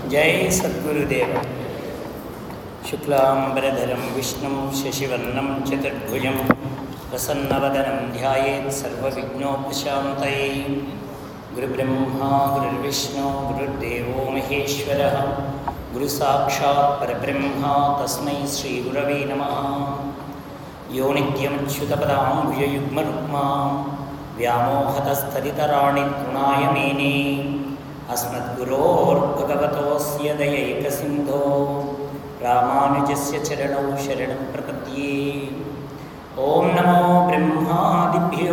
జై సద్గురుదేవ శుక్లాంబరధరం విష్ణుం శశివర్ణం చతుర్భుజం ప్రసన్నవదనం ధ్యాయేత్ సర్వవిఘ్నోపశాంతయే గురుబ్రహ్మా గురుర్విష్ణు గురుర్దేవో మహేశ్వర గురు సాక్షాత్ పరబ్రహ్మ తస్మై శ్రీ గురవే నమ యో నిత్యమచ్యుతపదాంబుజయుగ్మరుక్మా వ్యామోహతస్థితరాణి తృణాయ మేనే अस्मद्गुरोर्भगवतोऽस्य दयैकसिन्धो रामानुजस्य चरणौ शरणं प्रपद्ये ॐ नमो ब्रह्मादिभ्यो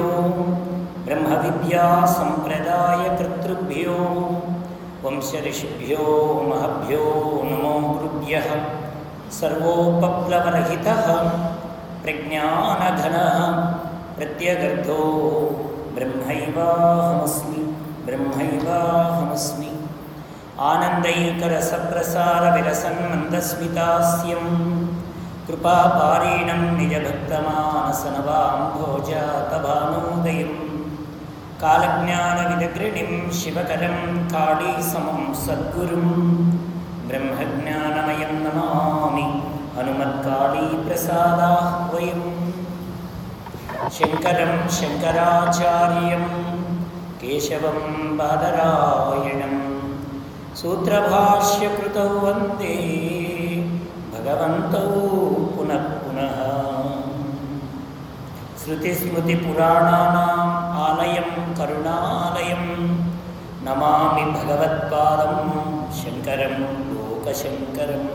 ब्रह्मविद्यासम्प्रदायकर्तृभ्यो वंशऋषिभ्यो महभ्यो नमो गुरुभ्यः सर्वोपप्लवरहितः प्रज्ञानघनः प्रत्यगर्धो ब्रह्मैवाहमस्मि ब्रह्मैवाहमस्मि आनन्दैकरसप्रसारविलसन्मन्दस्मितास्यं कृपापारीणं निजभक्तमानसनवाम्भोजातभानोदयं कालज्ञानविदग्रणिं शिवकरं काळीसमं सद्गुरुं ब्रह्मज्ञानमयं नमामि हनुमत्काळीप्रसादाह्वयम् शङ्करं शङ्कराचार्यं केशवं बादरायणं सूत्रभाष्यकृतौ वन्दे भगवन्तौ पुनः पुनः श्रुतिस्मृतिपुराणानाम् आलयं करुणालयं नमामि भगवत्पादं शङ्करं लोकशङ्करम्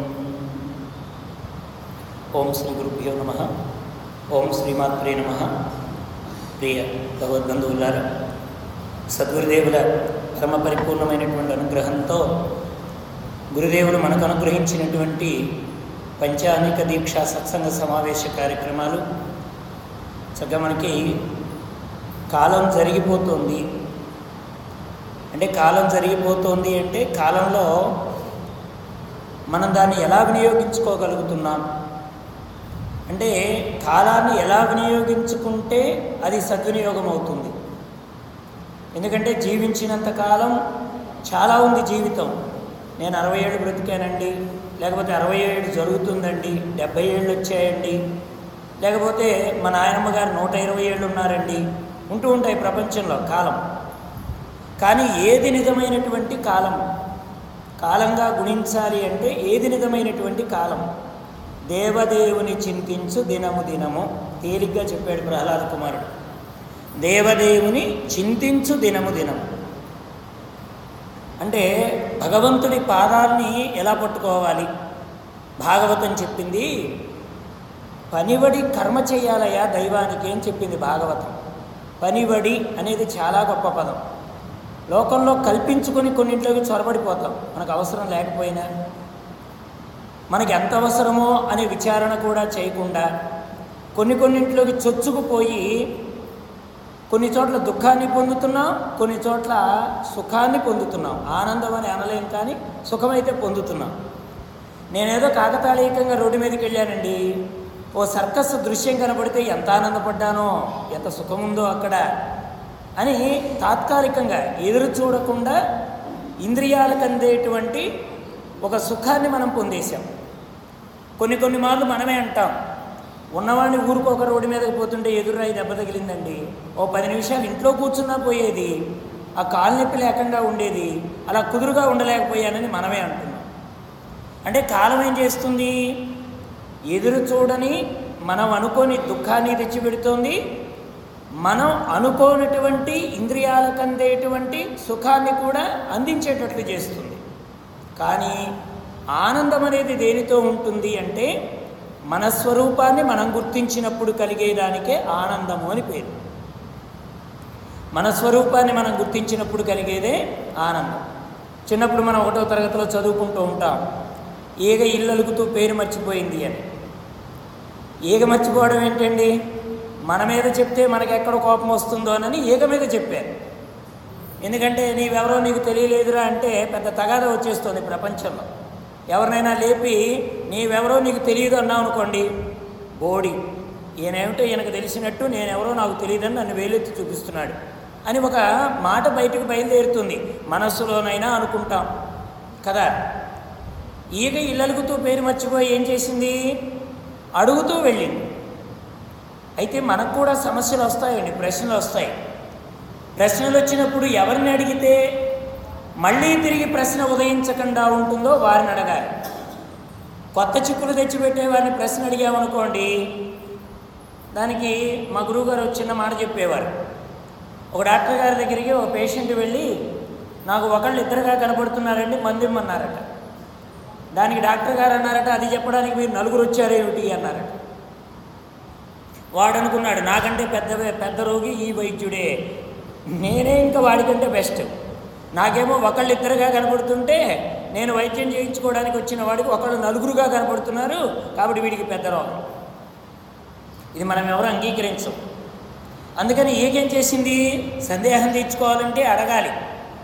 ఓం శ్రీ గురుభ్యో నమ ఓం శ్రీమాత్రే నమ ప్రియ భగవద్బంధువులారా సద్గురుదేవుల పరమ పరిపూర్ణమైనటువంటి అనుగ్రహంతో గురుదేవులు మనకు అనుగ్రహించినటువంటి పంచానిక దీక్ష సత్సంగ సమావేశ కార్యక్రమాలు చక్కగా మనకి కాలం జరిగిపోతుంది అంటే కాలం జరిగిపోతుంది అంటే కాలంలో మనం దాన్ని ఎలా వినియోగించుకోగలుగుతున్నాం అంటే కాలాన్ని ఎలా వినియోగించుకుంటే అది సద్వినియోగం అవుతుంది ఎందుకంటే జీవించినంత కాలం చాలా ఉంది జీవితం నేను అరవై ఏళ్ళు బ్రతికానండి లేకపోతే అరవై ఏళ్ళు జరుగుతుందండి డెబ్బై ఏళ్ళు వచ్చాయండి లేకపోతే మా నాయనమ్మ గారు నూట ఇరవై ఏళ్ళు ఉన్నారండి ఉంటూ ఉంటాయి ప్రపంచంలో కాలం కానీ ఏది నిజమైనటువంటి కాలం కాలంగా గుణించాలి అంటే ఏది నిజమైనటువంటి కాలం దేవదేవుని చింతించు దినము దినము తేలిగ్గా చెప్పాడు ప్రహ్లాద కుమారుడు దేవదేవుని చింతించు దినము దినము అంటే భగవంతుడి పాదాల్ని ఎలా పట్టుకోవాలి భాగవతం చెప్పింది పనివడి కర్మ చేయాలయా దైవానికి అని చెప్పింది భాగవతం పనివడి అనేది చాలా గొప్ప పదం లోకంలో కల్పించుకొని కొన్నింట్లోకి చొరబడిపోతాం మనకు అవసరం లేకపోయినా మనకి ఎంత అవసరమో అనే విచారణ కూడా చేయకుండా కొన్ని కొన్నింట్లోకి చొచ్చుకుపోయి కొన్ని చోట్ల దుఃఖాన్ని పొందుతున్నాం కొన్ని చోట్ల సుఖాన్ని పొందుతున్నాం ఆనందం అని అనలేం కానీ సుఖమైతే పొందుతున్నాం నేనేదో కాకతాళీయంగా రోడ్డు మీదకి వెళ్ళానండి ఓ సర్కస్ దృశ్యం కనబడితే ఎంత ఆనందపడ్డానో ఎంత సుఖముందో అక్కడ అని తాత్కాలికంగా ఎదురు చూడకుండా ఇంద్రియాలకు అందేటువంటి ఒక సుఖాన్ని మనం పొందేశాం కొన్ని కొన్ని మార్లు మనమే అంటాం ఉన్నవాడిని ఊరికి ఒక రోడ్డు మీదకి పోతుంటే ఎదురాయి దెబ్బ తగిలిందండి ఓ పది నిమిషాలు ఇంట్లో కూర్చున్నా పోయేది ఆ కాలు నొప్పి లేకుండా ఉండేది అలా కుదురుగా ఉండలేకపోయానని మనమే అంటున్నాం అంటే కాలం ఏం చేస్తుంది ఎదురు చూడని మనం అనుకోని దుఃఖాన్ని తెచ్చిపెడుతోంది మనం అనుకోనటువంటి ఇంద్రియాలకు అందేటువంటి సుఖాన్ని కూడా అందించేటట్లు చేస్తుంది కానీ ఆనందం అనేది దేనితో ఉంటుంది అంటే మన స్వరూపాన్ని మనం గుర్తించినప్పుడు కలిగేదానికే ఆనందము అని పేరు మన స్వరూపాన్ని మనం గుర్తించినప్పుడు కలిగేదే ఆనందం చిన్నప్పుడు మనం ఒకటో తరగతిలో చదువుకుంటూ ఉంటాం ఈగ ఇల్లలుగుతూ పేరు మర్చిపోయింది అని ఈగ మర్చిపోవడం ఏంటండి మన మీద చెప్తే మనకి ఎక్కడ కోపం వస్తుందో అని ఈగ మీద చెప్పారు ఎందుకంటే నీవెవరో నీకు తెలియలేదురా అంటే పెద్ద తగాద వచ్చేస్తుంది ప్రపంచంలో ఎవరినైనా లేపి నీవెవరో నీకు తెలియదు అన్నావు అనుకోండి బోడి ఈయనేమిటో ఈయనకు తెలిసినట్టు నేనెవరో నాకు తెలియదని నన్ను వేలెత్తి చూపిస్తున్నాడు అని ఒక మాట బయటకు బయలుదేరుతుంది మనస్సులోనైనా అనుకుంటాం కదా ఈగ ఇల్లలుగుతూ పేరు మర్చిపోయి ఏం చేసింది అడుగుతూ వెళ్ళింది అయితే మనకు కూడా సమస్యలు వస్తాయండి ప్రశ్నలు వస్తాయి ప్రశ్నలు వచ్చినప్పుడు ఎవరిని అడిగితే మళ్ళీ తిరిగి ప్రశ్న ఉదయించకుండా ఉంటుందో వారిని అడగాలి కొత్త చిక్కులు తెచ్చిపెట్టే వారిని ప్రశ్న అడిగామనుకోండి దానికి మా గురువుగారు ఒక చిన్న మాట చెప్పేవారు ఒక డాక్టర్ గారి దగ్గరికి ఒక పేషెంట్ వెళ్ళి నాకు ఒకళ్ళు ఇద్దరుగా కనపడుతున్నారండి మందిమ్మన్నారట దానికి డాక్టర్ గారు అన్నారట అది చెప్పడానికి మీరు నలుగురు వచ్చారేమిటి అన్నారట వాడు అనుకున్నాడు నాకంటే పెద్ద పెద్ద రోగి ఈ వైద్యుడే నేనే ఇంకా వాడికంటే బెస్ట్ నాకేమో ఒకళ్ళు ఇద్దరుగా కనపడుతుంటే నేను వైద్యం చేయించుకోవడానికి వచ్చిన వాడికి ఒకళ్ళు నలుగురుగా కనపడుతున్నారు కాబట్టి వీడికి పెద్ద రోగం ఇది మనం ఎవరు అంగీకరించం అందుకని ఏకేం చేసింది సందేహం తీర్చుకోవాలంటే అడగాలి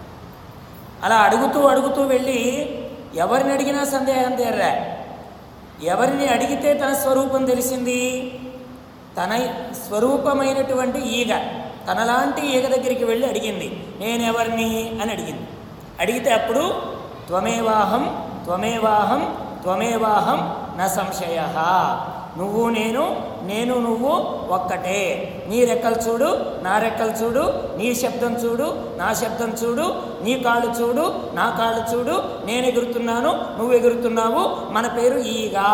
అలా అడుగుతూ అడుగుతూ వెళ్ళి ఎవరిని అడిగినా సందేహం తీరరా ఎవరిని అడిగితే తన స్వరూపం తెలిసింది తన స్వరూపమైనటువంటి ఈగ తనలాంటి ఈగ దగ్గరికి వెళ్ళి అడిగింది నేనెవరిని అని అడిగింది అడిగితే అప్పుడు త్వమేవాహం త్వమేవాహం త్వమేవాహం నా సంశయ నువ్వు నేను నేను నువ్వు ఒక్కటే నీ రెక్కలు చూడు నా రెక్కలు చూడు నీ శబ్దం చూడు నా శబ్దం చూడు నీ కాళ్ళు చూడు నా కాళ్ళు చూడు నేను ఎగురుతున్నాను నువ్వు ఎగురుతున్నావు మన పేరు ఈగా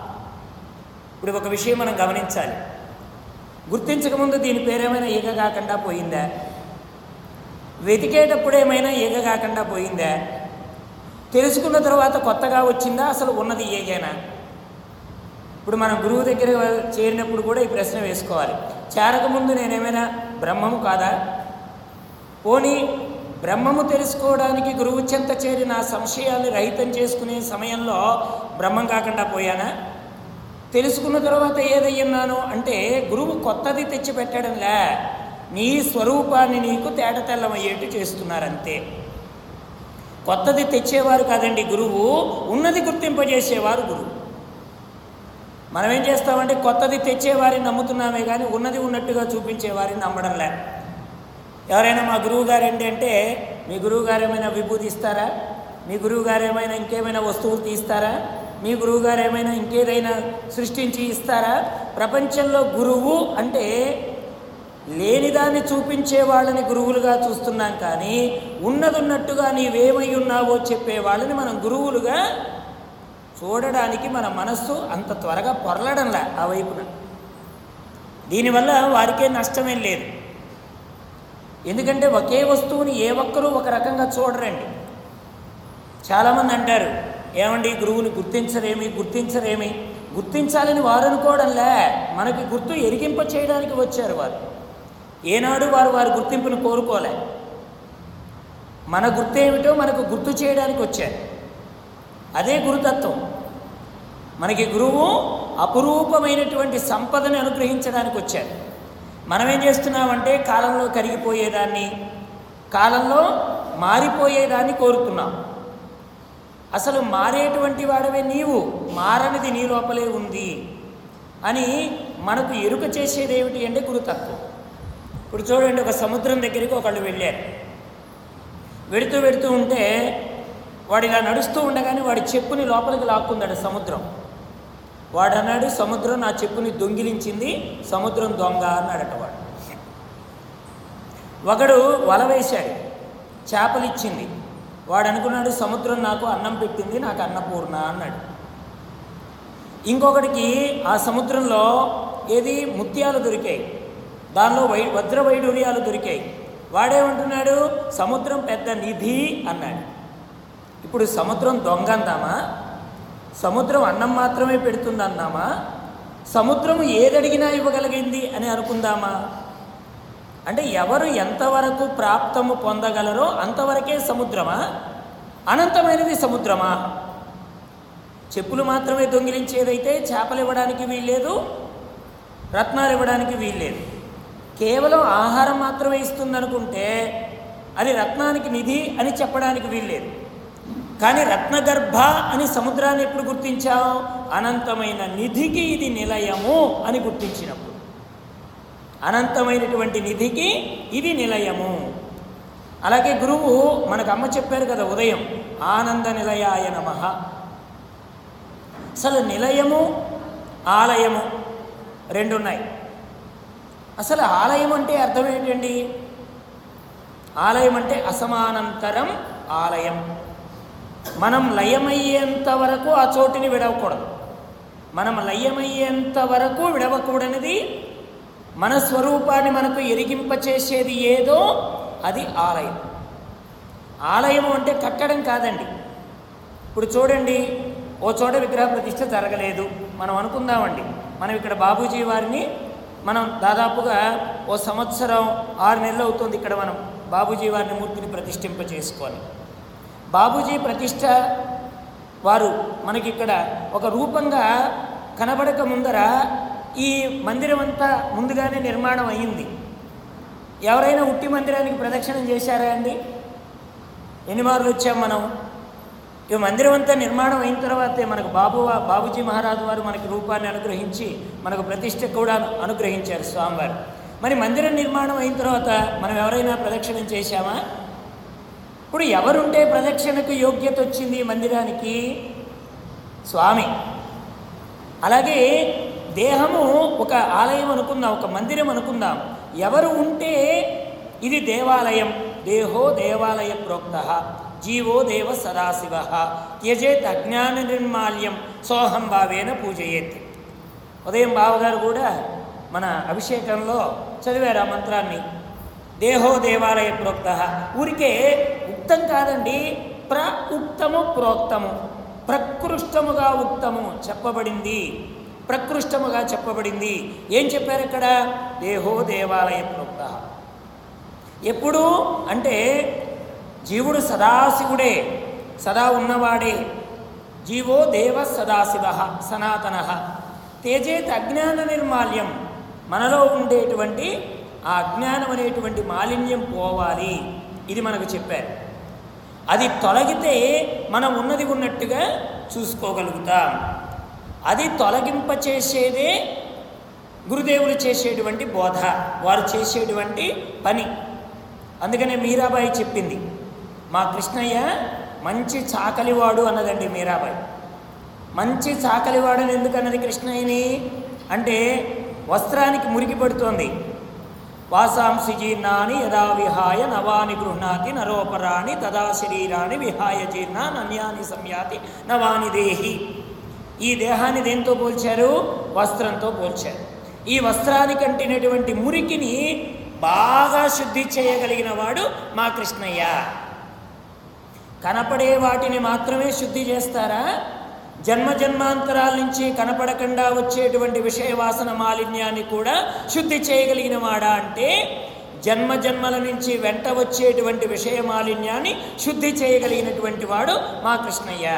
ఇప్పుడు ఒక విషయం మనం గమనించాలి గుర్తించకముందు దీని పేరేమైనా ఈగ కాకుండా పోయిందా వెతికేటప్పుడు ఏమైనా ఈగ కాకుండా పోయిందా తెలుసుకున్న తర్వాత కొత్తగా వచ్చిందా అసలు ఉన్నది ఈగేనా ఇప్పుడు మనం గురువు దగ్గర చేరినప్పుడు కూడా ఈ ప్రశ్న వేసుకోవాలి చేరకముందు నేనేమైనా బ్రహ్మము కాదా పోనీ బ్రహ్మము తెలుసుకోవడానికి గురువు చెంత చేరి నా సంశయాన్ని రహితం చేసుకునే సమయంలో బ్రహ్మం కాకుండా పోయానా తెలుసుకున్న తర్వాత ఏదయ్యున్నాను అంటే గురువు కొత్తది తెచ్చిపెట్టడంలే నీ స్వరూపాన్ని నీకు తేట తెల్లమయ్యేట్టు చేస్తున్నారంతే కొత్తది తెచ్చేవారు కాదండి గురువు ఉన్నది గుర్తింపజేసేవారు గురువు మనం ఏం చేస్తామంటే కొత్తది తెచ్చేవారిని నమ్ముతున్నామే కానీ ఉన్నది ఉన్నట్టుగా చూపించేవారిని నమ్మడంలే ఎవరైనా మా గురువు గారు ఏంటి అంటే మీ గురువు గారు ఏమైనా విభూతి ఇస్తారా మీ గురువు గారు ఏమైనా ఇంకేమైనా వస్తువులు తీస్తారా మీ గురువు గారు ఏమైనా ఇంకేదైనా సృష్టించి ఇస్తారా ప్రపంచంలో గురువు అంటే లేనిదాన్ని చూపించే వాళ్ళని గురువులుగా చూస్తున్నాం కానీ ఉన్నది ఉన్నట్టుగా నీవేమై ఉన్నావో చెప్పే వాళ్ళని మనం గురువులుగా చూడడానికి మన మనస్సు అంత త్వరగా పొరలడంలా ఆ వైపున దీనివల్ల వారికే నష్టమేం లేదు ఎందుకంటే ఒకే వస్తువుని ఏ ఒక్కరూ ఒక రకంగా చూడరండి చాలామంది అంటారు ఏమండి గురువుని గుర్తించరేమి గుర్తించరేమి గుర్తించాలని వారు అనుకోవడంలే మనకి గుర్తు ఎరిగింప చేయడానికి వచ్చారు వారు ఏనాడు వారు వారి గుర్తింపును కోరుకోలే మన గుర్తు ఏమిటో మనకు గుర్తు చేయడానికి వచ్చారు అదే గురుతత్వం మనకి గురువు అపురూపమైనటువంటి సంపదని అనుగ్రహించడానికి వచ్చారు మనం ఏం చేస్తున్నామంటే కాలంలో కరిగిపోయేదాన్ని కాలంలో మారిపోయేదాన్ని కోరుతున్నాం అసలు మారేటువంటి వాడవే నీవు మారనిది నీ లోపలే ఉంది అని మనకు ఎరుక చేసేది ఏమిటి అంటే గురుతత్వం ఇప్పుడు చూడండి ఒక సముద్రం దగ్గరికి ఒకళ్ళు వెళ్ళారు వెడుతూ వెడుతూ ఉంటే వాడు ఇలా నడుస్తూ ఉండగానే వాడి చెప్పుని లోపలికి లాక్కుందాడు సముద్రం వాడు అన్నాడు సముద్రం నా చెప్పుని దొంగిలించింది సముద్రం దొంగ అన్నాడట వాడు ఒకడు వల వేశాడు చేపలు ఇచ్చింది వాడు అనుకున్నాడు సముద్రం నాకు అన్నం పెట్టింది నాకు అన్నపూర్ణ అన్నాడు ఇంకొకటికి ఆ సముద్రంలో ఏది ముత్యాలు దొరికాయి దానిలో వై వజ్ర వైడూర్యాలు దొరికాయి వాడేమంటున్నాడు సముద్రం పెద్ద నిధి అన్నాడు ఇప్పుడు సముద్రం దొంగ అందామా సముద్రం అన్నం మాత్రమే పెడుతుంది అందామా సముద్రం ఏదడిగినా ఇవ్వగలిగింది అని అనుకుందామా అంటే ఎవరు ఎంతవరకు ప్రాప్తము పొందగలరో అంతవరకే సముద్రమా అనంతమైనది సముద్రమా చెప్పులు మాత్రమే దొంగిలించేదైతే చేపలు ఇవ్వడానికి వీల్లేదు రత్నాలు ఇవ్వడానికి వీల్లేదు కేవలం ఆహారం మాత్రమే ఇస్తుందనుకుంటే అది రత్నానికి నిధి అని చెప్పడానికి వీల్లేదు కానీ రత్నగర్భ అని సముద్రాన్ని ఎప్పుడు గుర్తించాం అనంతమైన నిధికి ఇది నిలయము అని గుర్తించినప్పుడు అనంతమైనటువంటి నిధికి ఇది నిలయము అలాగే గురువు మనకు అమ్మ చెప్పారు కదా ఉదయం ఆనంద నిలయాయ నమ అసలు నిలయము ఆలయము రెండు ఉన్నాయి అసలు ఆలయం అంటే అర్థం ఏంటండి ఆలయం అంటే అసమానంతరం ఆలయం మనం లయమయ్యేంత వరకు ఆ చోటుని విడవకూడదు మనం లయమయ్యేంత వరకు విడవకూడనిది మన స్వరూపాన్ని మనకు ఎరిగింపచేసేది ఏదో అది ఆలయం ఆలయం అంటే కట్టడం కాదండి ఇప్పుడు చూడండి ఓ చోట విగ్రహ ప్రతిష్ఠ జరగలేదు మనం అనుకుందామండి మనం ఇక్కడ బాబూజీ వారిని మనం దాదాపుగా ఓ సంవత్సరం ఆరు నెలలు అవుతుంది ఇక్కడ మనం బాబూజీ వారిని మూర్తిని ప్రతిష్ఠింప చేసుకొని బాబూజీ ప్రతిష్ట వారు మనకి ఇక్కడ ఒక రూపంగా కనబడక ముందర ఈ మందిరం అంతా ముందుగానే నిర్మాణం అయ్యింది ఎవరైనా ఉట్టి మందిరానికి ప్రదక్షిణం చేశారా అండి ఎన్ని మార్లు వచ్చాం మనం ఈ మందిరం అంతా నిర్మాణం అయిన తర్వాతే మనకు బాబు బాబుజీ మహారాజు వారు మనకి రూపాన్ని అనుగ్రహించి మనకు ప్రతిష్ట కూడా అనుగ్రహించారు స్వామివారు మరి మందిరం నిర్మాణం అయిన తర్వాత మనం ఎవరైనా ప్రదక్షిణం చేశామా ఇప్పుడు ఎవరుంటే ప్రదక్షిణకు యోగ్యత వచ్చింది ఈ మందిరానికి స్వామి అలాగే దేహము ఒక ఆలయం అనుకుందాం ఒక మందిరం అనుకుందాం ఎవరు ఉంటే ఇది దేవాలయం దేహో దేవాలయ ప్రోక్త జీవో దేవ సదాశివ త్యజేత్ అజ్ఞాన నిర్మాల్యం సోహం భావేన పూజయేత్ ఉదయం బావగారు కూడా మన అభిషేకంలో చదివారు ఆ మంత్రాన్ని దేహో దేవాలయ ప్రోక్త ఊరికే ఉక్తం కాదండి ప్ర ఉక్తము ప్రోక్తము ప్రకృష్టముగా ఉక్తము చెప్పబడింది ప్రకృష్టముగా చెప్పబడింది ఏం చెప్పారు ఇక్కడ దేహో దేవాలయ ప్రోక్త ఎప్పుడు అంటే జీవుడు సదాశివుడే సదా ఉన్నవాడే జీవో దేవ సదాశివ సనాతన తేజేత్ అజ్ఞాన నిర్మాల్యం మనలో ఉండేటువంటి ఆ అజ్ఞానం అనేటువంటి మాలిన్యం పోవాలి ఇది మనకు చెప్పారు అది తొలగితే మనం ఉన్నది ఉన్నట్టుగా చూసుకోగలుగుతాం అది తొలగింపచేసేదే గురుదేవులు చేసేటువంటి బోధ వారు చేసేటువంటి పని అందుకనే మీరాబాయి చెప్పింది మా కృష్ణయ్య మంచి చాకలివాడు అన్నదండి మీరాబాయి మంచి చాకలివాడని ఎందుకన్నది కృష్ణయ్యని అంటే వస్త్రానికి మురికి పడుతోంది వాసాంసి జీర్ణాని యదా విహాయ నవాని గృహ్ణాతి నరోపరాణి తదా శరీరాన్ని విహాయ జీర్ణ నన్యాని సంయాతి నవాని దేహి ఈ దేహాన్ని దేంతో పోల్చారు వస్త్రంతో పోల్చారు ఈ వస్త్రానికి అంటినటువంటి మురికిని బాగా శుద్ధి చేయగలిగిన వాడు మా కృష్ణయ్య కనపడే వాటిని మాత్రమే శుద్ధి చేస్తారా జన్మ జన్మాంతరాల నుంచి కనపడకుండా వచ్చేటువంటి విషయ వాసన మాలిన్యాన్ని కూడా శుద్ధి చేయగలిగిన వాడా అంటే జన్మ జన్మల నుంచి వెంట వచ్చేటువంటి విషయ మాలిన్యాన్ని శుద్ధి చేయగలిగినటువంటి వాడు మా కృష్ణయ్య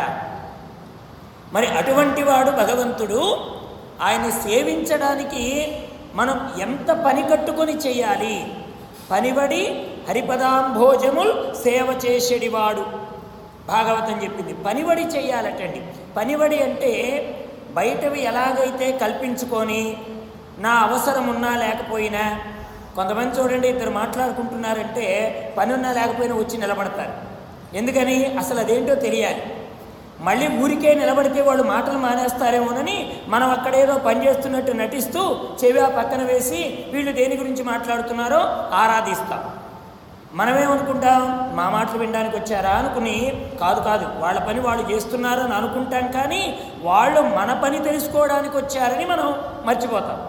మరి అటువంటి వాడు భగవంతుడు ఆయన సేవించడానికి మనం ఎంత పని కట్టుకొని చేయాలి పనిబడి హరిపదాంభోజముల్ సేవ చేసేడివాడు భాగవతం చెప్పింది పనిబడి చేయాలటండి పనిబడి అంటే బయటవి ఎలాగైతే కల్పించుకొని నా అవసరం ఉన్నా లేకపోయినా కొంతమంది చూడండి ఇద్దరు మాట్లాడుకుంటున్నారంటే పని ఉన్నా లేకపోయినా వచ్చి నిలబడతారు ఎందుకని అసలు అదేంటో తెలియాలి మళ్ళీ ఊరికే నిలబడితే వాళ్ళు మాటలు మానేస్తారేమోనని మనం అక్కడేదో పని చేస్తున్నట్టు నటిస్తూ చెవి ఆ పక్కన వేసి వీళ్ళు దేని గురించి మాట్లాడుతున్నారో ఆరాధిస్తాం మనమేమనుకుంటాం మా మాటలు వినడానికి వచ్చారా అనుకుని కాదు కాదు వాళ్ళ పని వాళ్ళు చేస్తున్నారు అని అనుకుంటాం కానీ వాళ్ళు మన పని తెలుసుకోవడానికి వచ్చారని మనం మర్చిపోతాం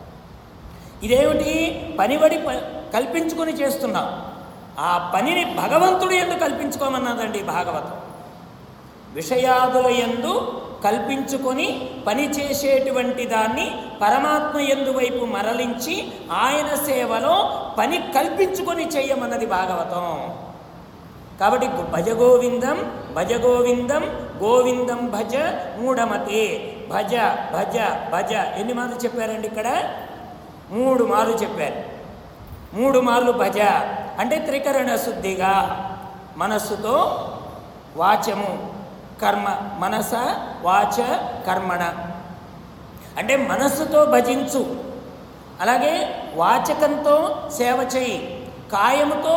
ఇదేమిటి పనిబడి ప కల్పించుకొని చేస్తున్నాం ఆ పనిని భగవంతుడు ఎందుకు కల్పించుకోమన్నదండి భాగవతం విషయాదుల ఎందు కల్పించుకొని పని చేసేటువంటి దాన్ని పరమాత్మ ఎందు వైపు మరలించి ఆయన సేవలో పని కల్పించుకొని చేయమన్నది భాగవతం కాబట్టి భజ గోవిందం భజ గోవిందం గోవిందం భజ మూఢమతే భజ భజ భజ ఎన్ని మార్లు చెప్పారండి ఇక్కడ మూడు మార్లు చెప్పారు మూడు మార్లు భజ అంటే త్రికరణ శుద్ధిగా మనస్సుతో వాచము కర్మ మనస వాచ కర్మణ అంటే మనస్సుతో భజించు అలాగే వాచకంతో సేవ చేయి కాయముతో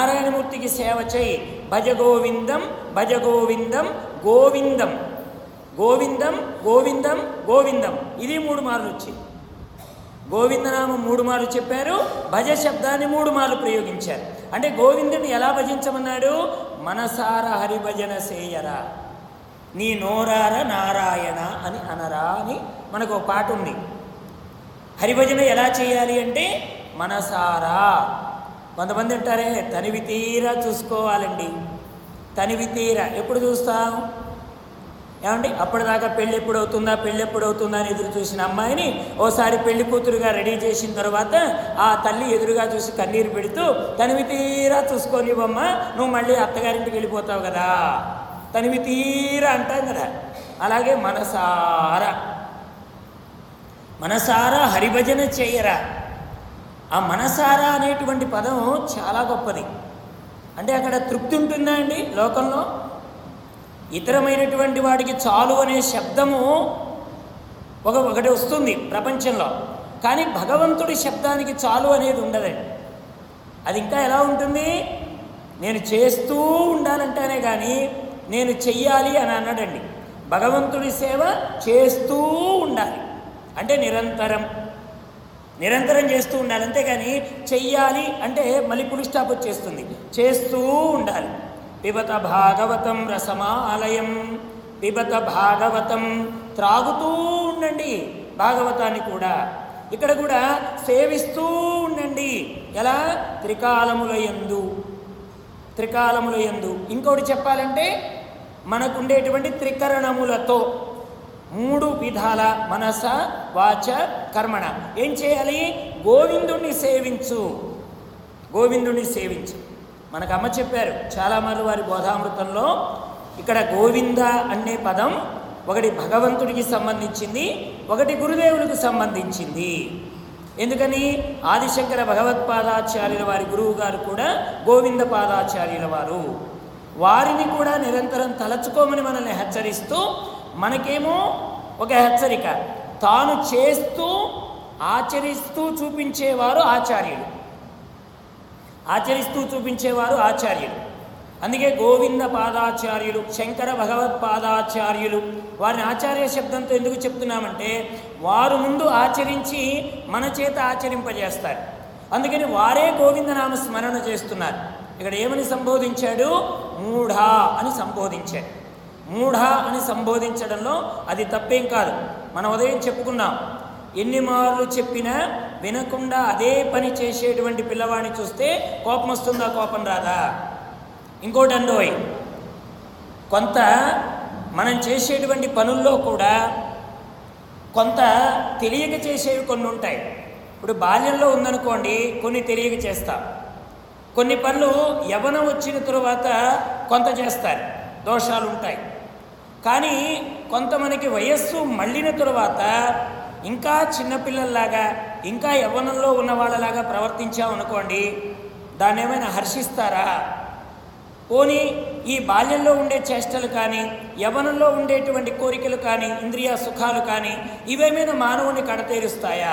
నారాయణమూర్తికి సేవ చేయి భజ గోవిందం భజ గోవిందం గోవిందం గోవిందం గోవిందం గోవిందం ఇది మూడు మార్లు వచ్చింది గోవిందనామం మూడు మార్లు చెప్పారు భజ శబ్దాన్ని మూడు మార్లు ప్రయోగించారు అంటే గోవిందుని ఎలా భజించమన్నాడు మనసార హరిభజన సేయరా నీ నోరార నారాయణ అని అనరా అని మనకు ఒక పాట ఉంది హరిభజన ఎలా చేయాలి అంటే మనసారా కొంతమంది అంటారే తనివి తీరా చూసుకోవాలండి తనివి తీరా ఎప్పుడు చూస్తాం ఏమండి అప్పటిదాకా పెళ్ళి ఎప్పుడు అవుతుందా పెళ్ళి ఎప్పుడు అవుతుందా అని ఎదురు చూసిన అమ్మాయిని ఓసారి పెళ్లి కూతురుగా రెడీ చేసిన తర్వాత ఆ తల్లి ఎదురుగా చూసి కన్నీరు పెడుతూ తనివి తీరా చూసుకోనివ్వమ్మా నువ్వు మళ్ళీ అత్తగారింటికి వెళ్ళిపోతావు కదా తనివి తీరా అంటాం కదా అలాగే మనసారా మనసారా హరిభజన చేయరా ఆ మనసారా అనేటువంటి పదం చాలా గొప్పది అంటే అక్కడ తృప్తి ఉంటుందా అండి లోకంలో ఇతరమైనటువంటి వాడికి చాలు అనే శబ్దము ఒక ఒకటి వస్తుంది ప్రపంచంలో కానీ భగవంతుడి శబ్దానికి చాలు అనేది ఉండదండి అది ఇంకా ఎలా ఉంటుంది నేను చేస్తూ ఉండాలంటేనే కానీ నేను చెయ్యాలి అని అన్నాడండి భగవంతుడి సేవ చేస్తూ ఉండాలి అంటే నిరంతరం నిరంతరం చేస్తూ ఉండాలి అంతేగాని చెయ్యాలి అంటే మళ్ళీ పులి స్టాప్ వచ్చేస్తుంది చేస్తూ ఉండాలి పిబత భాగవతం రసమాలయం పిబత భాగవతం త్రాగుతూ ఉండండి భాగవతాన్ని కూడా ఇక్కడ కూడా సేవిస్తూ ఉండండి ఎలా త్రికాలముల యందు త్రికాలముల యందు ఇంకోటి చెప్పాలంటే మనకుండేటువంటి త్రికరణములతో మూడు విధాల మనస వాచ కర్మణ ఏం చేయాలి గోవిందుణ్ణి సేవించు గోవిందుణ్ణి సేవించు మనకు అమ్మ చెప్పారు చాలామంది వారి బోధామృతంలో ఇక్కడ గోవింద అనే పదం ఒకటి భగవంతుడికి సంబంధించింది ఒకటి గురుదేవులకు సంబంధించింది ఎందుకని ఆదిశంకర భగవత్పాదాచార్యుల వారి గురువు గారు కూడా గోవింద పాదాచార్యుల వారు వారిని కూడా నిరంతరం తలచుకోమని మనల్ని హెచ్చరిస్తూ మనకేమో ఒక హెచ్చరిక తాను చేస్తూ ఆచరిస్తూ చూపించేవారు ఆచార్యులు ఆచరిస్తూ చూపించేవారు ఆచార్యులు అందుకే గోవింద పాదాచార్యులు శంకర భగవత్ పాదాచార్యులు వారిని ఆచార్య శబ్దంతో ఎందుకు చెప్తున్నామంటే వారు ముందు ఆచరించి మన చేత ఆచరింపజేస్తారు అందుకని వారే గోవిందనామ స్మరణ చేస్తున్నారు ఇక్కడ ఏమని సంబోధించాడు మూఢా అని సంబోధించాడు మూఢా అని సంబోధించడంలో అది తప్పేం కాదు మనం ఉదయం చెప్పుకున్నాం ఎన్ని మార్లు చెప్పినా వినకుండా అదే పని చేసేటువంటి పిల్లవాడిని చూస్తే కోపం వస్తుందా కోపం రాదా ఇంకోటి అండోయ్ కొంత మనం చేసేటువంటి పనుల్లో కూడా కొంత తెలియక చేసేవి కొన్ని ఉంటాయి ఇప్పుడు బాల్యంలో ఉందనుకోండి కొన్ని తెలియక చేస్తాం కొన్ని పనులు యవనం వచ్చిన తరువాత కొంత చేస్తారు దోషాలు ఉంటాయి కానీ కొంత మనకి వయస్సు మళ్ళిన తరువాత ఇంకా చిన్నపిల్లల్లాగా ఇంకా యవ్వనంలో ఉన్న వాళ్ళలాగా ప్రవర్తించామనుకోండి దాన్ని ఏమైనా హర్షిస్తారా పోనీ ఈ బాల్యంలో ఉండే చేష్టలు కానీ యవనంలో ఉండేటువంటి కోరికలు కానీ ఇంద్రియ సుఖాలు కానీ ఇవేమైనా మానవుని కడతేరుస్తాయా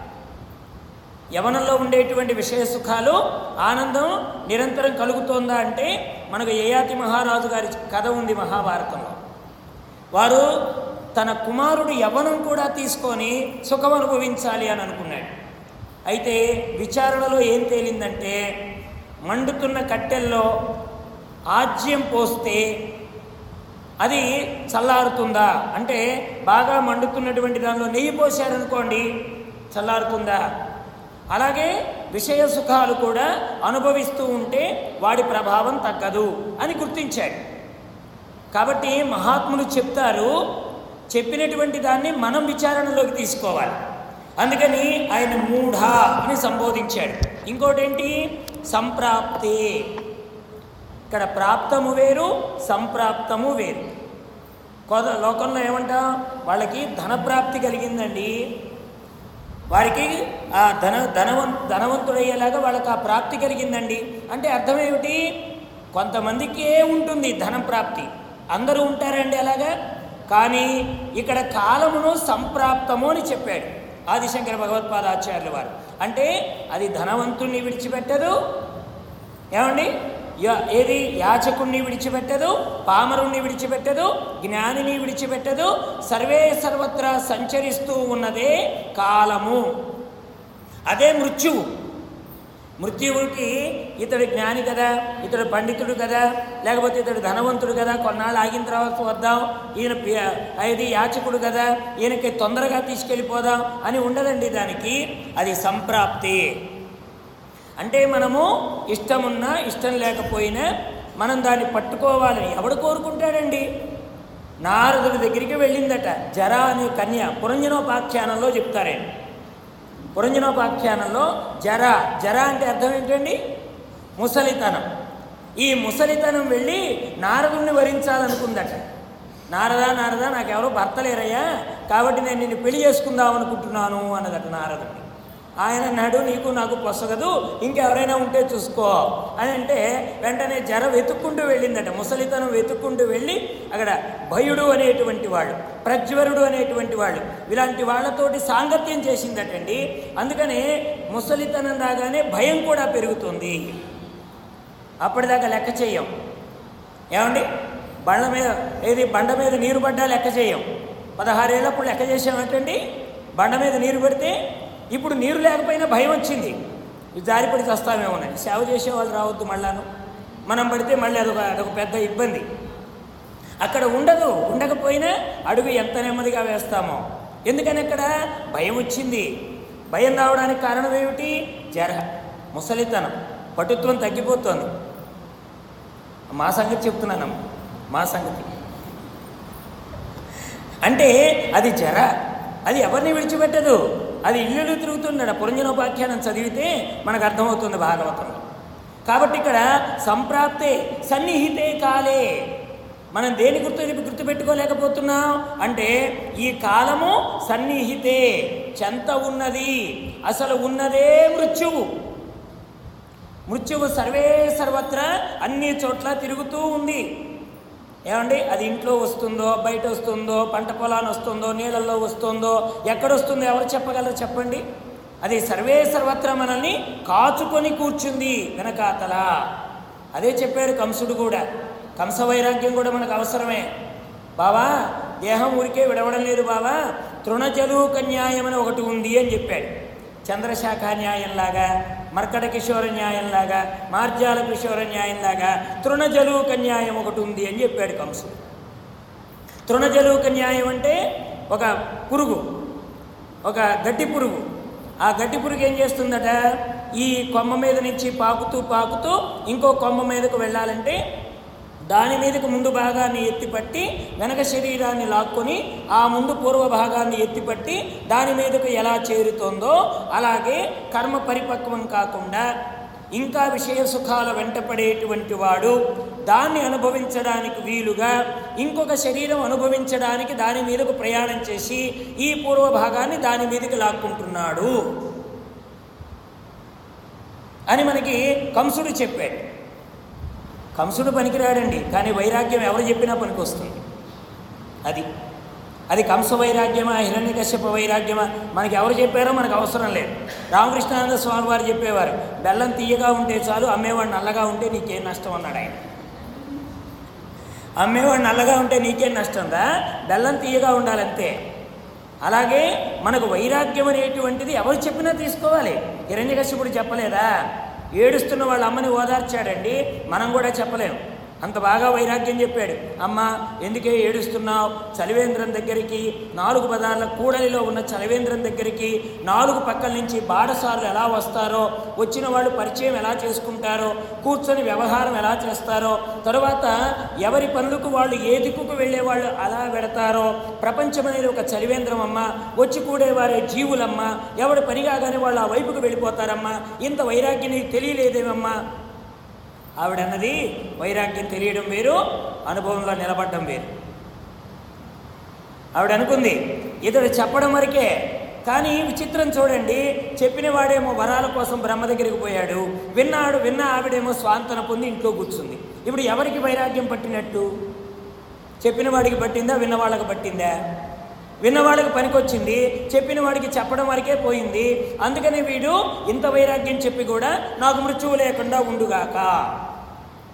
యవనంలో ఉండేటువంటి విషయ సుఖాలు ఆనందం నిరంతరం కలుగుతోందా అంటే మనకు యయాతి మహారాజు గారి కథ ఉంది మహాభారతంలో వారు తన కుమారుడు యవ్వనం కూడా తీసుకొని సుఖం అనుభవించాలి అని అనుకున్నాడు అయితే విచారణలో ఏం తేలిందంటే మండుతున్న కట్టెల్లో ఆజ్యం పోస్తే అది చల్లారుతుందా అంటే బాగా మండుతున్నటువంటి దానిలో నెయ్యి పోశారనుకోండి చల్లారుతుందా అలాగే విషయ సుఖాలు కూడా అనుభవిస్తూ ఉంటే వాడి ప్రభావం తగ్గదు అని గుర్తించాడు కాబట్టి మహాత్ములు చెప్తారు చెప్పినటువంటి దాన్ని మనం విచారణలోకి తీసుకోవాలి అందుకని ఆయన మూఢ అని సంబోధించాడు ఇంకోటి ఏంటి సంప్రాప్తే ఇక్కడ ప్రాప్తము వేరు సంప్రాప్తము వేరు కొద లోకంలో ఏమంటాం వాళ్ళకి ధనప్రాప్తి కలిగిందండి వారికి ఆ ధన ధనవం ధనవంతుడయ్యేలాగా వాళ్ళకి ఆ ప్రాప్తి కలిగిందండి అంటే అర్థం ఏమిటి కొంతమందికే ఉంటుంది ధనం ప్రాప్తి అందరూ ఉంటారండి అలాగా కానీ ఇక్కడ కాలమును సంప్రాప్తము అని చెప్పాడు ఆదిశంకర భగవత్పాదాచార్యుల వారు అంటే అది ధనవంతుణ్ణి విడిచిపెట్టదు ఏమండి యా- ఏది యాచకుణ్ణి విడిచిపెట్టదు పామరుణ్ణి విడిచిపెట్టదు జ్ఞానిని విడిచిపెట్టదు సర్వే సర్వత్రా సంచరిస్తూ ఉన్నదే కాలము అదే మృత్యువు మృత్యువుకి ఇతడు జ్ఞాని కదా ఇతడు పండితుడు కదా లేకపోతే ఇతడు ధనవంతుడు కదా కొన్నాళ్ళు ఆగిన తర్వాత వద్దాం ఈయన పి- ఇది యాచకుడు కదా ఈయనకి తొందరగా తీసుకెళ్ళిపోదాం అని ఉండదండి దానికి అది సంప్రాప్తి అంటే మనము ఇష్టమున్నా ఇష్టం లేకపోయినా మనం దాన్ని పట్టుకోవాలని ఎవడు కోరుకుంటాడండి నారదుడి దగ్గరికి వెళ్ళిందట జర అనే కన్య పురంజనోపాఖ్యానంలో చెప్తారే పురంజనోపాఖ్యానంలో జర జర అంటే అర్థం ఏంటండి ముసలితనం ఈ ముసలితనం వెళ్ళి నారదుణ్ణి వరించాలనుకుందట నారదా నారదా నాకెవరో భర్త లేరయ్యా కాబట్టి నేను నిన్ను పెళ్లి చేసుకుందాం అనుకుంటున్నాను అన్నదట నారదుడిని ఆయన అన్నాడు నీకు నాకు పొసగదు ఇంకెవరైనా ఉంటే చూసుకో అని అంటే వెంటనే జర వెతుక్కుంటూ వెళ్ళిందట ముసలితనం వెతుక్కుంటూ వెళ్ళి అక్కడ భయుడు అనేటువంటి వాడు ప్రజ్వరుడు అనేటువంటి వాళ్ళు ఇలాంటి వాళ్ళతోటి సాంగత్యం చేసిందటండి అందుకనే ముసలితనం రాగానే భయం కూడా పెరుగుతుంది అప్పటిదాకా లెక్క చెయ్యం ఏమండి బండ మీద ఏది బండ మీద నీరు పడ్డా లెక్క చేయం పదహారేళ్ళప్పుడు లెక్క చేసామంటండి బండ మీద నీరు పడితే ఇప్పుడు నీరు లేకపోయినా భయం వచ్చింది ఇది జారిపడి చస్తామేమోనండి సేవ చేసేవాళ్ళు రావద్దు మళ్ళాను మనం పడితే మళ్ళీ అదొక అదొక పెద్ద ఇబ్బంది అక్కడ ఉండదు ఉండకపోయినా అడుగు ఎంత నెమ్మదిగా వేస్తామో ఎందుకని అక్కడ భయం వచ్చింది భయం రావడానికి కారణం ఏమిటి జర ముసలితనం పటుత్వం తగ్గిపోతుంది మా సంగతి చెప్తున్నానమ్మ మా సంగతి అంటే అది జర అది ఎవరిని విడిచిపెట్టదు అది ఇల్లు తిరుగుతున్నాడు పురంజనోపాఖ్యానం చదివితే మనకు అర్థమవుతుంది భాగవతంలో కాబట్టి ఇక్కడ సంప్రాప్తే సన్నిహితే కాలే మనం దేని గుర్తు గుర్తుపెట్టుకోలేకపోతున్నాం అంటే ఈ కాలము సన్నిహితే చెంత ఉన్నది అసలు ఉన్నదే మృత్యువు మృత్యువు సర్వే సర్వత్రా అన్ని చోట్ల తిరుగుతూ ఉంది ఏమండి అది ఇంట్లో వస్తుందో బయట వస్తుందో పంట పొలాన్ని వస్తుందో నీళ్ళల్లో వస్తుందో ఎక్కడ వస్తుందో ఎవరు చెప్పగలరు చెప్పండి అది సర్వే సర్వత్రా మనల్ని కాచుకొని కూర్చుంది వెనకాతల అదే చెప్పాడు కంసుడు కూడా కంస వైరాగ్యం కూడా మనకు అవసరమే బావా దేహం ఊరికే విడవడం లేదు బావా తృణజలూక న్యాయం అని ఒకటి ఉంది అని చెప్పాడు చంద్రశాఖ న్యాయంలాగా మర్కట కిషోర న్యాయంలాగా మార్జాల కిషోర న్యాయంలాగా తృణజలూక న్యాయం ఒకటి ఉంది అని చెప్పాడు కంసుడు తృణజలూక న్యాయం అంటే ఒక పురుగు ఒక గడ్డి పురుగు ఆ గడ్డి పురుగు ఏం చేస్తుందట ఈ కొమ్మ మీద నుంచి పాకుతూ పాకుతూ ఇంకో కొమ్మ మీదకు వెళ్ళాలంటే దాని మీదకు ముందు భాగాన్ని ఎత్తిపట్టి వెనక శరీరాన్ని లాక్కొని ఆ ముందు పూర్వ భాగాన్ని ఎత్తిపట్టి దాని మీదకు ఎలా చేరుతోందో అలాగే కర్మ పరిపక్వం కాకుండా ఇంకా విషయ సుఖాల వెంటపడేటువంటి వాడు దాన్ని అనుభవించడానికి వీలుగా ఇంకొక శరీరం అనుభవించడానికి దాని మీదకు ప్రయాణం చేసి ఈ పూర్వ భాగాన్ని దాని మీదకి లాక్కుంటున్నాడు అని మనకి కంసుడు చెప్పాడు కంసుడు పనికిరాడండి కానీ వైరాగ్యం ఎవరు చెప్పినా పనికొస్తుంది అది అది కంస వైరాగ్యమా హిరణ్యకశ్యప వైరాగ్యమా మనకి ఎవరు చెప్పారో మనకు అవసరం లేదు రామకృష్ణానంద స్వామి వారు చెప్పేవారు బెల్లం తీయగా ఉంటే చాలు అమ్మేవాడు నల్లగా ఉంటే నీకేం నష్టం అన్నాడు ఆయన అమ్మేవాడు నల్లగా ఉంటే నీకేం నష్టం రా బెల్లం తీయగా ఉండాలంతే అలాగే మనకు వైరాగ్యం అనేటువంటిది ఎవరు చెప్పినా తీసుకోవాలి హిరణ్యకశ్యపుడు చెప్పలేదా ఏడుస్తున్న వాళ్ళ అమ్మని ఓదార్చాడండి మనం కూడా చెప్పలేం అంత బాగా వైరాగ్యం చెప్పాడు అమ్మ ఎందుకే ఏడుస్తున్నావు చలివేంద్రం దగ్గరికి నాలుగు పదార్ల కూడలిలో ఉన్న చలివేంద్రం దగ్గరికి నాలుగు పక్కల నుంచి బాడసార్లు ఎలా వస్తారో వచ్చిన వాళ్ళు పరిచయం ఎలా చేసుకుంటారో కూర్చొని వ్యవహారం ఎలా చేస్తారో తరువాత ఎవరి పనులకు వాళ్ళు ఏ దిక్కుకు వెళ్ళే వాళ్ళు అలా పెడతారో ప్రపంచం అనేది ఒక చలివేంద్రం అమ్మ వచ్చి కూడేవారే జీవులమ్మ ఎవడు పని కాగానే వాళ్ళు ఆ వైపుకు వెళ్ళిపోతారమ్మా ఇంత వైరాగ్యం నీకు తెలియలేదేమమ్మా ఆవిడన్నది వైరాగ్యం తెలియడం వేరు అనుభవంలో నిలబడడం వేరు ఆవిడ అనుకుంది ఇతడు చెప్పడం వరకే కానీ విచిత్రం చూడండి చెప్పిన వాడేమో వరాల కోసం బ్రహ్మ దగ్గరికి పోయాడు విన్నాడు విన్న ఆవిడేమో స్వాంతన పొంది ఇంట్లో కూర్చుంది ఇప్పుడు ఎవరికి వైరాగ్యం పట్టినట్టు చెప్పిన వాడికి పట్టిందా విన్న వాళ్ళకి పట్టిందా విన్నవాళ్ళకి పనికొచ్చింది చెప్పిన వాడికి చెప్పడం వరకే పోయింది అందుకని వీడు ఇంత వైరాగ్యం చెప్పి కూడా నాకు మృత్యువు లేకుండా ఉండుగాక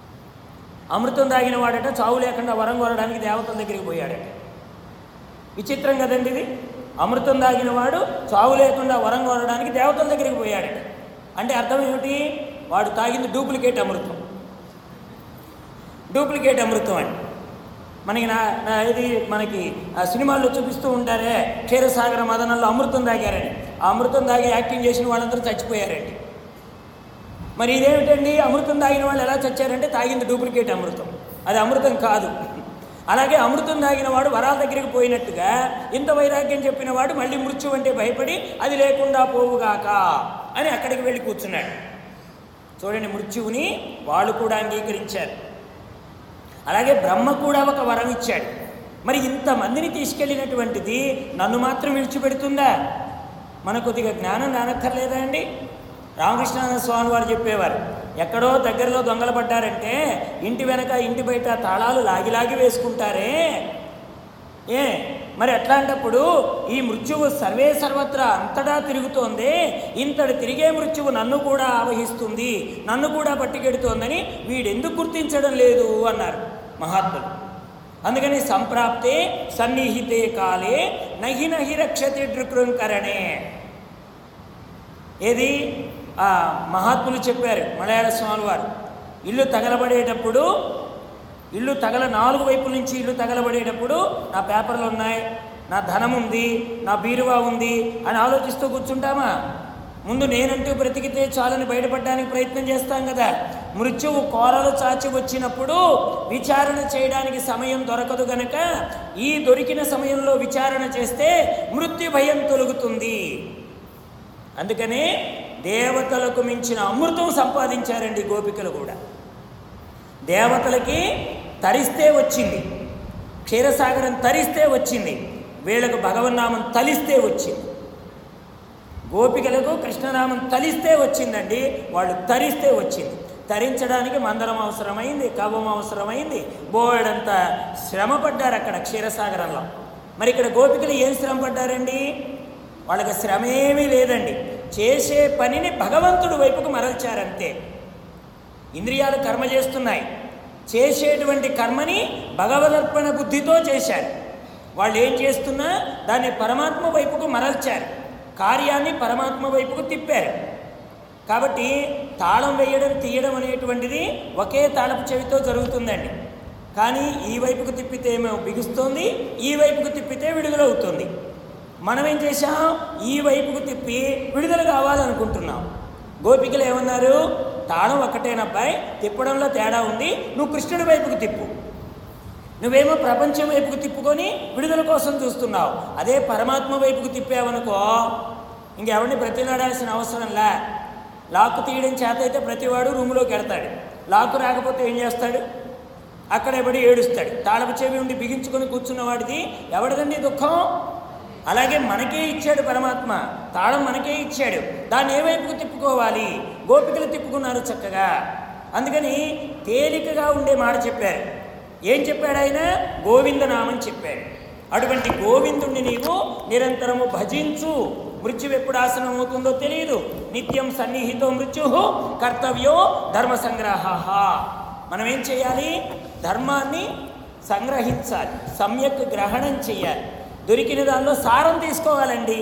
అమృతం తాగిన వాడట చావు లేకుండా వరం కోరడానికి దేవతల దగ్గరికి పోయాడట విచిత్రం కదండి ఇది అమృతం తాగిన వాడు చావు లేకుండా వరం కోరడానికి దేవతల దగ్గరికి పోయాడట అంటే అర్థం ఏమిటి వాడు తాగింది డూప్లికేట్ అమృతం డూప్లికేట్ అమృతం అండి మనకి నా నా ఇది మనకి ఆ సినిమాల్లో చూపిస్తూ ఉంటారే క్షీరసాగర మదనంలో అమృతం తాగారని ఆ అమృతం తాగి యాక్టింగ్ చేసిన వాళ్ళందరూ చచ్చిపోయారండి మరి ఇదేమిటండి అమృతం తాగిన వాళ్ళు ఎలా చచ్చారంటే తాగింది డూప్లికేట్ అమృతం అది అమృతం కాదు అలాగే అమృతం తాగిన వాడు వరాల దగ్గరికి పోయినట్టుగా ఇంత వైరాగ్యం చెప్పిన వాడు మళ్ళీ మృత్యు అంటే భయపడి అది లేకుండా పోవుగాక అని అక్కడికి వెళ్ళి కూర్చున్నాడు చూడండి మృత్యువుని వాళ్ళు కూడా అంగీకరించారు అలాగే బ్రహ్మ కూడా ఒక వరం ఇచ్చాడు మరి ఇంతమందిని తీసుకెళ్ళినటువంటిది నన్ను మాత్రం విడిచిపెడుతుందా మన కొద్దిగా జ్ఞానం నానక్కర్లేదా అండి రామకృష్ణానంద స్వామి వారు చెప్పేవారు ఎక్కడో దగ్గరలో దొంగలు పడ్డారంటే ఇంటి వెనక ఇంటి బయట తాళాలు లాగి లాగి వేసుకుంటారే ఏ మరి అట్లాంటప్పుడు ఈ మృత్యువు సర్వే సర్వత్రా అంతటా తిరుగుతోంది ఇంతటి తిరిగే మృత్యువు నన్ను కూడా ఆవహిస్తుంది నన్ను కూడా పట్టుకెడుతోందని వీడెందుకు గుర్తించడం లేదు అన్నారు మహాత్ములు అందుకని సంప్రాప్తే సన్నిహితే కాలే నహి నహి రక్షతి దృకృంకరణే ఏది ఆ మహాత్ములు చెప్పారు మలయాళ స్వామి వారు ఇల్లు తగలబడేటప్పుడు ఇల్లు తగల నాలుగు వైపుల నుంచి ఇల్లు తగలబడేటప్పుడు నా పేపర్లు ఉన్నాయి నా ధనం ఉంది నా బీరువా ఉంది అని ఆలోచిస్తూ కూర్చుంటామా ముందు నేనంటూ బ్రతికితే చాలని బయటపడడానికి ప్రయత్నం చేస్తాం కదా మృత్యువు కోరలు చాచి వచ్చినప్పుడు విచారణ చేయడానికి సమయం దొరకదు గనక ఈ దొరికిన సమయంలో విచారణ చేస్తే మృత్యు భయం తొలుగుతుంది అందుకనే దేవతలకు మించిన అమృతం సంపాదించారండి గోపికలు కూడా దేవతలకి తరిస్తే వచ్చింది క్షీరసాగరం తరిస్తే వచ్చింది వీళ్ళకు భగవన్నామం తలిస్తే వచ్చింది గోపికలకు కృష్ణనామం తలిస్తే వచ్చిందండి వాళ్ళు తరిస్తే వచ్చింది తరించడానికి మందరం అవసరమైంది కవ్వం అవసరమైంది బోర్డంత శ్రమ పడ్డారు అక్కడ క్షీరసాగరంలో మరి ఇక్కడ గోపికలు ఏం శ్రమ పడ్డారండి వాళ్ళకి శ్రమ ఏమీ లేదండి చేసే పనిని భగవంతుడి వైపుకు మరల్చారంతే ఇంద్రియాలు కర్మ చేస్తున్నాయి చేసేటువంటి కర్మని భగవదర్పణ బుద్ధితో చేశారు వాళ్ళు ఏం చేస్తున్నా దాన్ని పరమాత్మ వైపుకు మరల్చారు కార్యాన్ని పరమాత్మ వైపుకు తిప్పారు కాబట్టి తాళం వేయడం తీయడం అనేటువంటిది ఒకే తాళపు చెవితో జరుగుతుందండి కానీ ఈ వైపుకు తిప్పితే ఏమో బిగుస్తోంది ఈ వైపుకు తిప్పితే విడుదలవుతుంది మనం ఏం చేశాం ఈ వైపుకు తిప్పి విడుదల కావాలనుకుంటున్నాం గోపికలు ఏమన్నారు తాళం ఒక్కటేనబ్బాయి తిప్పడంలో తేడా ఉంది నువ్వు కృష్ణుడి వైపుకు తిప్పు నువ్వేమో ప్రపంచం వైపుకు తిప్పుకొని విడుదల కోసం చూస్తున్నావు అదే పరమాత్మ వైపుకు తిప్పావనుకో ఇంకెవరిని బ్రతిలాడాల్సిన అవసరంలా లాక్కు తీయడం చేత అయితే ప్రతివాడు రూములోకి వెళ్తాడు లాక్కు రాకపోతే ఏం చేస్తాడు అక్కడే పడి ఏడుస్తాడు తాళపు చెవి ఉండి బిగించుకొని కూర్చున్న వాడిది ఎవడిదండి దుఃఖం అలాగే మనకే ఇచ్చాడు పరమాత్మ తాళం మనకే ఇచ్చాడు దాన్ని ఏ వైపుకు తిప్పుకోవాలి గోపికలు తిప్పుకున్నారు చక్కగా అందుకని తేలికగా ఉండే మాట చెప్పారు ఏం చెప్పాడు ఆయన గోవిందనామం చెప్పాడు అటువంటి గోవిందుణ్ణి నీవు నిరంతరము భజించు మృత్యు ఎప్పుడు ఆసనం అవుతుందో తెలియదు నిత్యం సన్నిహితో మృత్యు కర్తవ్యో ధర్మ సంగ్రహ మనం ఏం చేయాలి ధర్మాన్ని సంగ్రహించాలి సమ్యక్ గ్రహణం చేయాలి దొరికిన దానిలో సారం తీసుకోవాలండి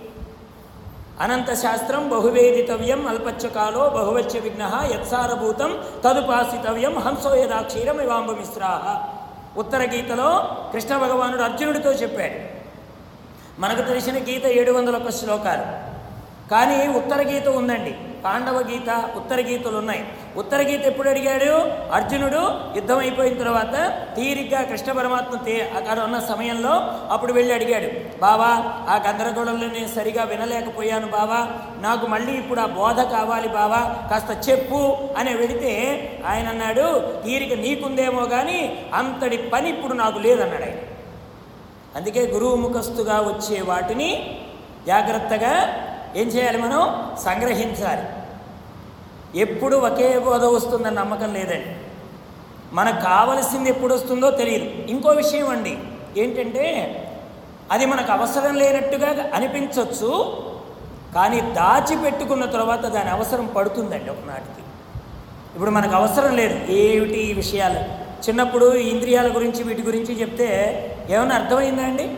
అనంత శాస్త్రం బహువేదితవ్యం అల్పచ్చకాలో బహువచ్చ విఘ్న యత్సారభూతం తదుపాసితవ్యం హంసో యదాక్షీరం ఇవాంబమిశ్రాహ ఉత్తర గీతలో కృష్ణ భగవానుడు అర్జునుడితో చెప్పాడు మనకు తెలిసిన గీత ఏడు వందల ఒక్క శ్లోకాలు కానీ ఉత్తర గీత ఉందండి పాండవ గీత ఉత్తర గీతలు ఉన్నాయి ఉత్తర గీత ఎప్పుడు అడిగాడు అర్జునుడు యుద్ధం అయిపోయిన తర్వాత తీరిగ్గా కృష్ణ పరమాత్మ తే అక్కడ ఉన్న సమయంలో అప్పుడు వెళ్ళి అడిగాడు బావా ఆ గందరగోళంలో నేను సరిగా వినలేకపోయాను బావా నాకు మళ్ళీ ఇప్పుడు ఆ బోధ కావాలి బావా కాస్త చెప్పు అని వెళితే ఆయన అన్నాడు తీరిక నీకుందేమో కానీ అంతటి పని ఇప్పుడు నాకు లేదన్నాడు ఆయన అందుకే గురువు ముఖస్తుగా వచ్చే వాటిని జాగ్రత్తగా ఏం చేయాలి మనం సంగ్రహించాలి ఎప్పుడు ఒకే బోధ వస్తుందన్న నమ్మకం లేదండి మనకు కావలసింది ఎప్పుడు వస్తుందో తెలియదు ఇంకో విషయం అండి ఏంటంటే అది మనకు అవసరం లేనట్టుగా అనిపించవచ్చు కానీ దాచిపెట్టుకున్న తర్వాత దాని అవసరం పడుతుందండి ఒకనాటికి ఇప్పుడు మనకు అవసరం లేదు ఏమిటి ఈ విషయాలు చిన్నప్పుడు ఈ ఇంద్రియాల గురించి వీటి గురించి చెప్తే ఏమైనా అర్థమైందా అండి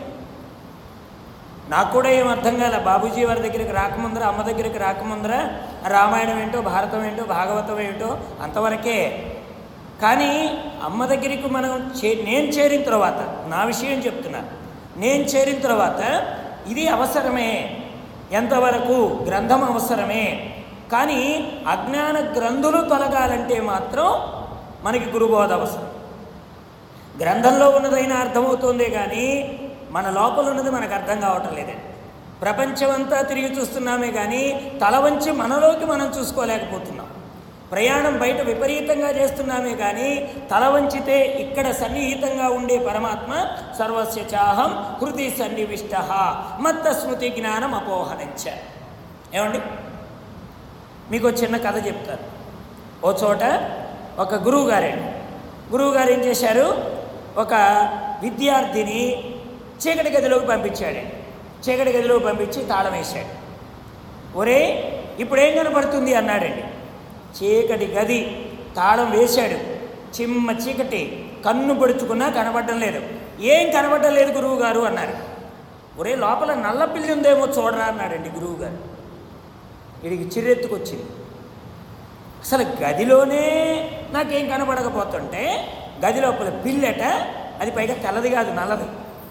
నాకు కూడా ఏం అర్థం కాలే బాబూజీ వారి దగ్గరికి రాకముందర అమ్మ దగ్గరికి రాకముందర రామాయణం ఏంటో భారతం ఏంటో భాగవతం ఏంటో అంతవరకే కానీ అమ్మ దగ్గరికి మనం చే నేను చేరిన తర్వాత నా విషయం చెప్తున్నా నేను చేరిన తర్వాత ఇది అవసరమే ఎంతవరకు గ్రంథం అవసరమే కానీ అజ్ఞాన గ్రంథులు తొలగాలంటే మాత్రం మనకి గురుబోధ అవసరం గ్రంథంలో ఉన్నదైనా అర్థమవుతుందే కానీ మన లోపల ఉన్నది మనకు అర్థం కావటం లేదండి ప్రపంచం అంతా తిరిగి చూస్తున్నామే కానీ తల వంచి మనలోకి మనం చూసుకోలేకపోతున్నాం ప్రయాణం బయట విపరీతంగా చేస్తున్నామే కానీ తల వంచితే ఇక్కడ సన్నిహితంగా ఉండే పరమాత్మ సర్వస్య చాహం హృది సన్నివిష్ట మత్త స్మృతి జ్ఞానం అపోహనంచ ఏమండి మీకు ఒక చిన్న కథ చెప్తారు ఓ చోట ఒక గురువు గారండి గురువు గారు ఏం చేశారు ఒక విద్యార్థిని చీకటి గదిలోకి పంపించాడండి చీకటి గదిలోకి పంపించి తాళం వేశాడు ఒరే ఇప్పుడేం కనపడుతుంది అన్నాడండి చీకటి గది తాళం వేశాడు చిమ్మ చీకటి కన్ను పొడుచుకున్నా కనబడడం లేదు ఏం కనబడడం లేదు గురువు గారు అన్నారు ఒరే లోపల నల్ల పిల్లి ఉందేమో చూడరా అన్నాడండి గురువు గారు వీడికి చిరెత్తుకొచ్చింది అసలు గదిలోనే నాకేం కనబడకపోతుంటే గది లోపల పిల్లట అది పైగా తెల్లది కాదు నల్లది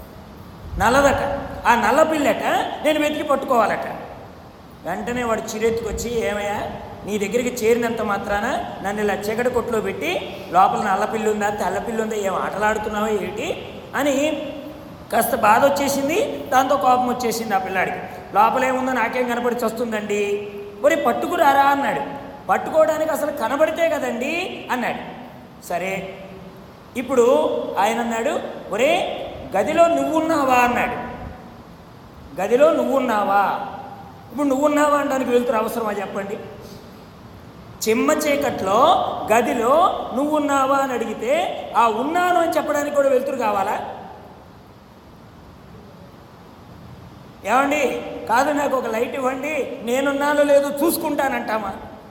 నల్లదట ఆ నల్ల పిల్లట నేను వెతికి పట్టుకోవాలట వెంటనే వాడు చిరెత్తుకొచ్చి ఏమయ్యా నీ దగ్గరికి చేరినంత మాత్రాన నన్ను ఇలా చీకటి కొట్లో పెట్టి లోపల నల్ల పిల్లి ఉందా తెల్ల పిల్లి ఉందా ఏం ఆటలాడుతున్నావా ఏంటి అని కాస్త బాధ వచ్చేసింది దాంతో కోపం వచ్చేసింది ఆ పిల్లాడికి లోపల ఏముందో నాకేం కనపడి వస్తుందండి మరి పట్టుకురారా అన్నాడు పట్టుకోవడానికి అసలు కనబడితే కదండి అన్నాడు సరే ఇప్పుడు ఆయన అన్నాడు ఒరే గదిలో నువ్వున్నావా అన్నాడు గదిలో నువ్వున్నావా ఇప్పుడు నువ్వున్నావా అనడానికి వెళ్తురు అవసరమా చెప్పండి చిమ్మ చీకట్లో గదిలో నువ్వున్నావా అని అడిగితే ఆ ఉన్నాను అని చెప్పడానికి కూడా వెళ్తురు కావాలా ఏమండి కాదు నాకు ఒక లైట్ ఇవ్వండి నేనున్నానో లేదో చూసుకుంటానంటామా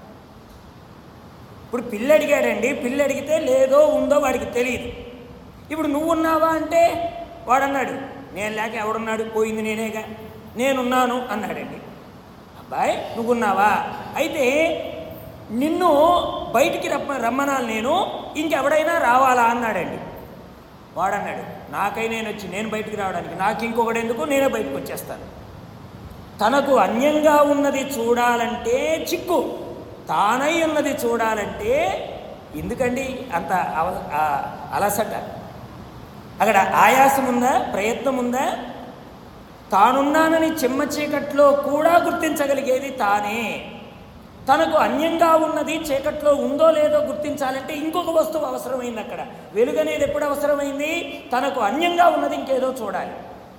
ఇప్పుడు పిల్లి అడిగాడండి పిల్లి అడిగితే లేదో ఉందో వాడికి తెలియదు ఇప్పుడు నువ్వు ఉన్నావా అంటే వాడన్నాడు నేను లేక ఎవడున్నాడు పోయింది నేనేగా నేనున్నాను అన్నాడండి అబ్బాయి నువ్వున్నావా అయితే నిన్ను బయటికి రమ్మ రమ్మనాలి నేను ఇంకెవడైనా రావాలా అన్నాడండి వాడన్నాడు నాకై నేను వచ్చి నేను బయటికి రావడానికి నాకు ఇంకొకటి ఎందుకు నేనే బయటకు వచ్చేస్తాను తనకు అన్యంగా ఉన్నది చూడాలంటే చిక్కు తానై ఉన్నది చూడాలంటే ఎందుకండి అంత అవ ఆ అలసట అక్కడ ఆయాసం ఉందా ప్రయత్నం ఉందా తానున్నానని చిమ్మ చీకట్లో కూడా గుర్తించగలిగేది తానే తనకు అన్యంగా ఉన్నది చీకట్లో ఉందో లేదో గుర్తించాలంటే ఇంకొక వస్తువు అవసరమైంది అక్కడ వెలుగు అనేది ఎప్పుడు అవసరమైంది తనకు అన్యంగా ఉన్నది ఇంకేదో చూడాలి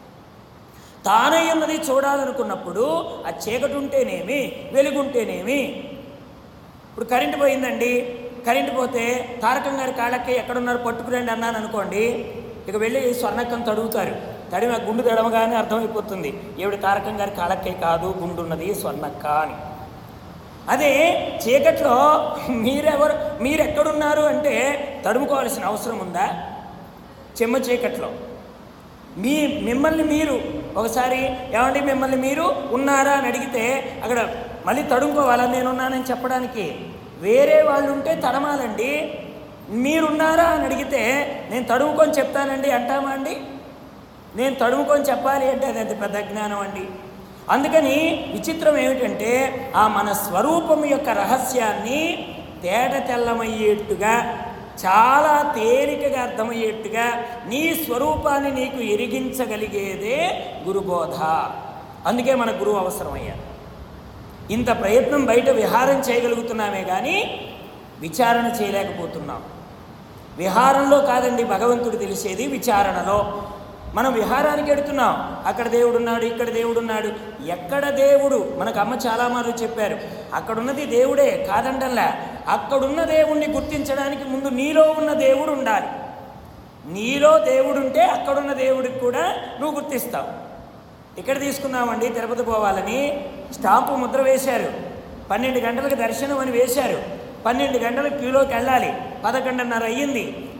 తానై ఉన్నది చూడాలనుకున్నప్పుడు ఆ చీకటి ఉంటేనేమి వెలుగుంటేనేమి ఇప్పుడు కరెంటు పోయిందండి కరెంటు పోతే తారకం గారి కాళ్ళకి ఎక్కడున్నారు పట్టుకురండి అన్నాను అనుకోండి ఇక వెళ్ళి స్వర్ణక్కం తడుగుతారు తడిమ గుండు తడవగానే అర్థమైపోతుంది ఏవిడ తారకం గారి కాళ్ళకే కాదు గుండు ఉన్నది స్వర్ణక్క అని అదే చీకట్లో మీరెవరు మీరెక్కడున్నారు అంటే తడుముకోవాల్సిన అవసరం ఉందా చెమ్మ చీకట్లో మీ మిమ్మల్ని మీరు ఒకసారి ఏమండి మిమ్మల్ని మీరు ఉన్నారా అని అడిగితే అక్కడ మళ్ళీ తడుముకోవాలా నేనున్నానని చెప్పడానికి వేరే వాళ్ళు ఉంటే తడమాలండి మీరున్నారా అని అడిగితే నేను తడుముకొని చెప్తానండి అంటామా అండి నేను తడుముకొని చెప్పాలి అంటే అది ఎంత పెద్ద జ్ఞానం అండి అందుకని విచిత్రం ఏమిటంటే ఆ మన స్వరూపం యొక్క రహస్యాన్ని తేట తెల్లమయ్యేట్టుగా చాలా తేలికగా అర్థమయ్యేట్టుగా నీ స్వరూపాన్ని నీకు ఎరిగించగలిగేదే గురుబోధ అందుకే మన గురువు అవసరమయ్యారు ఇంత ప్రయత్నం బయట విహారం చేయగలుగుతున్నామే కానీ విచారణ చేయలేకపోతున్నాం విహారంలో కాదండి భగవంతుడు తెలిసేది విచారణలో మనం విహారానికి ఎడుతున్నాం అక్కడ దేవుడు ఉన్నాడు ఇక్కడ దేవుడు ఉన్నాడు ఎక్కడ దేవుడు మనకు అమ్మ చాలా మార్లు చెప్పారు అక్కడున్నది దేవుడే కాదంటల్లా అక్కడున్న దేవుణ్ణి గుర్తించడానికి ముందు నీలో ఉన్న దేవుడు ఉండాలి నీలో దేవుడు ఉంటే అక్కడున్న దేవుడికి కూడా నువ్వు గుర్తిస్తావు ఇక్కడ తీసుకున్నామండి తిరుపతి పోవాలని స్టాంపు ముద్ర వేశారు పన్నెండు గంటలకు దర్శనం అని వేశారు పన్నెండు గంటలకు క్యూలోకి వెళ్ళాలి పదకొండున్నర అయ్యింది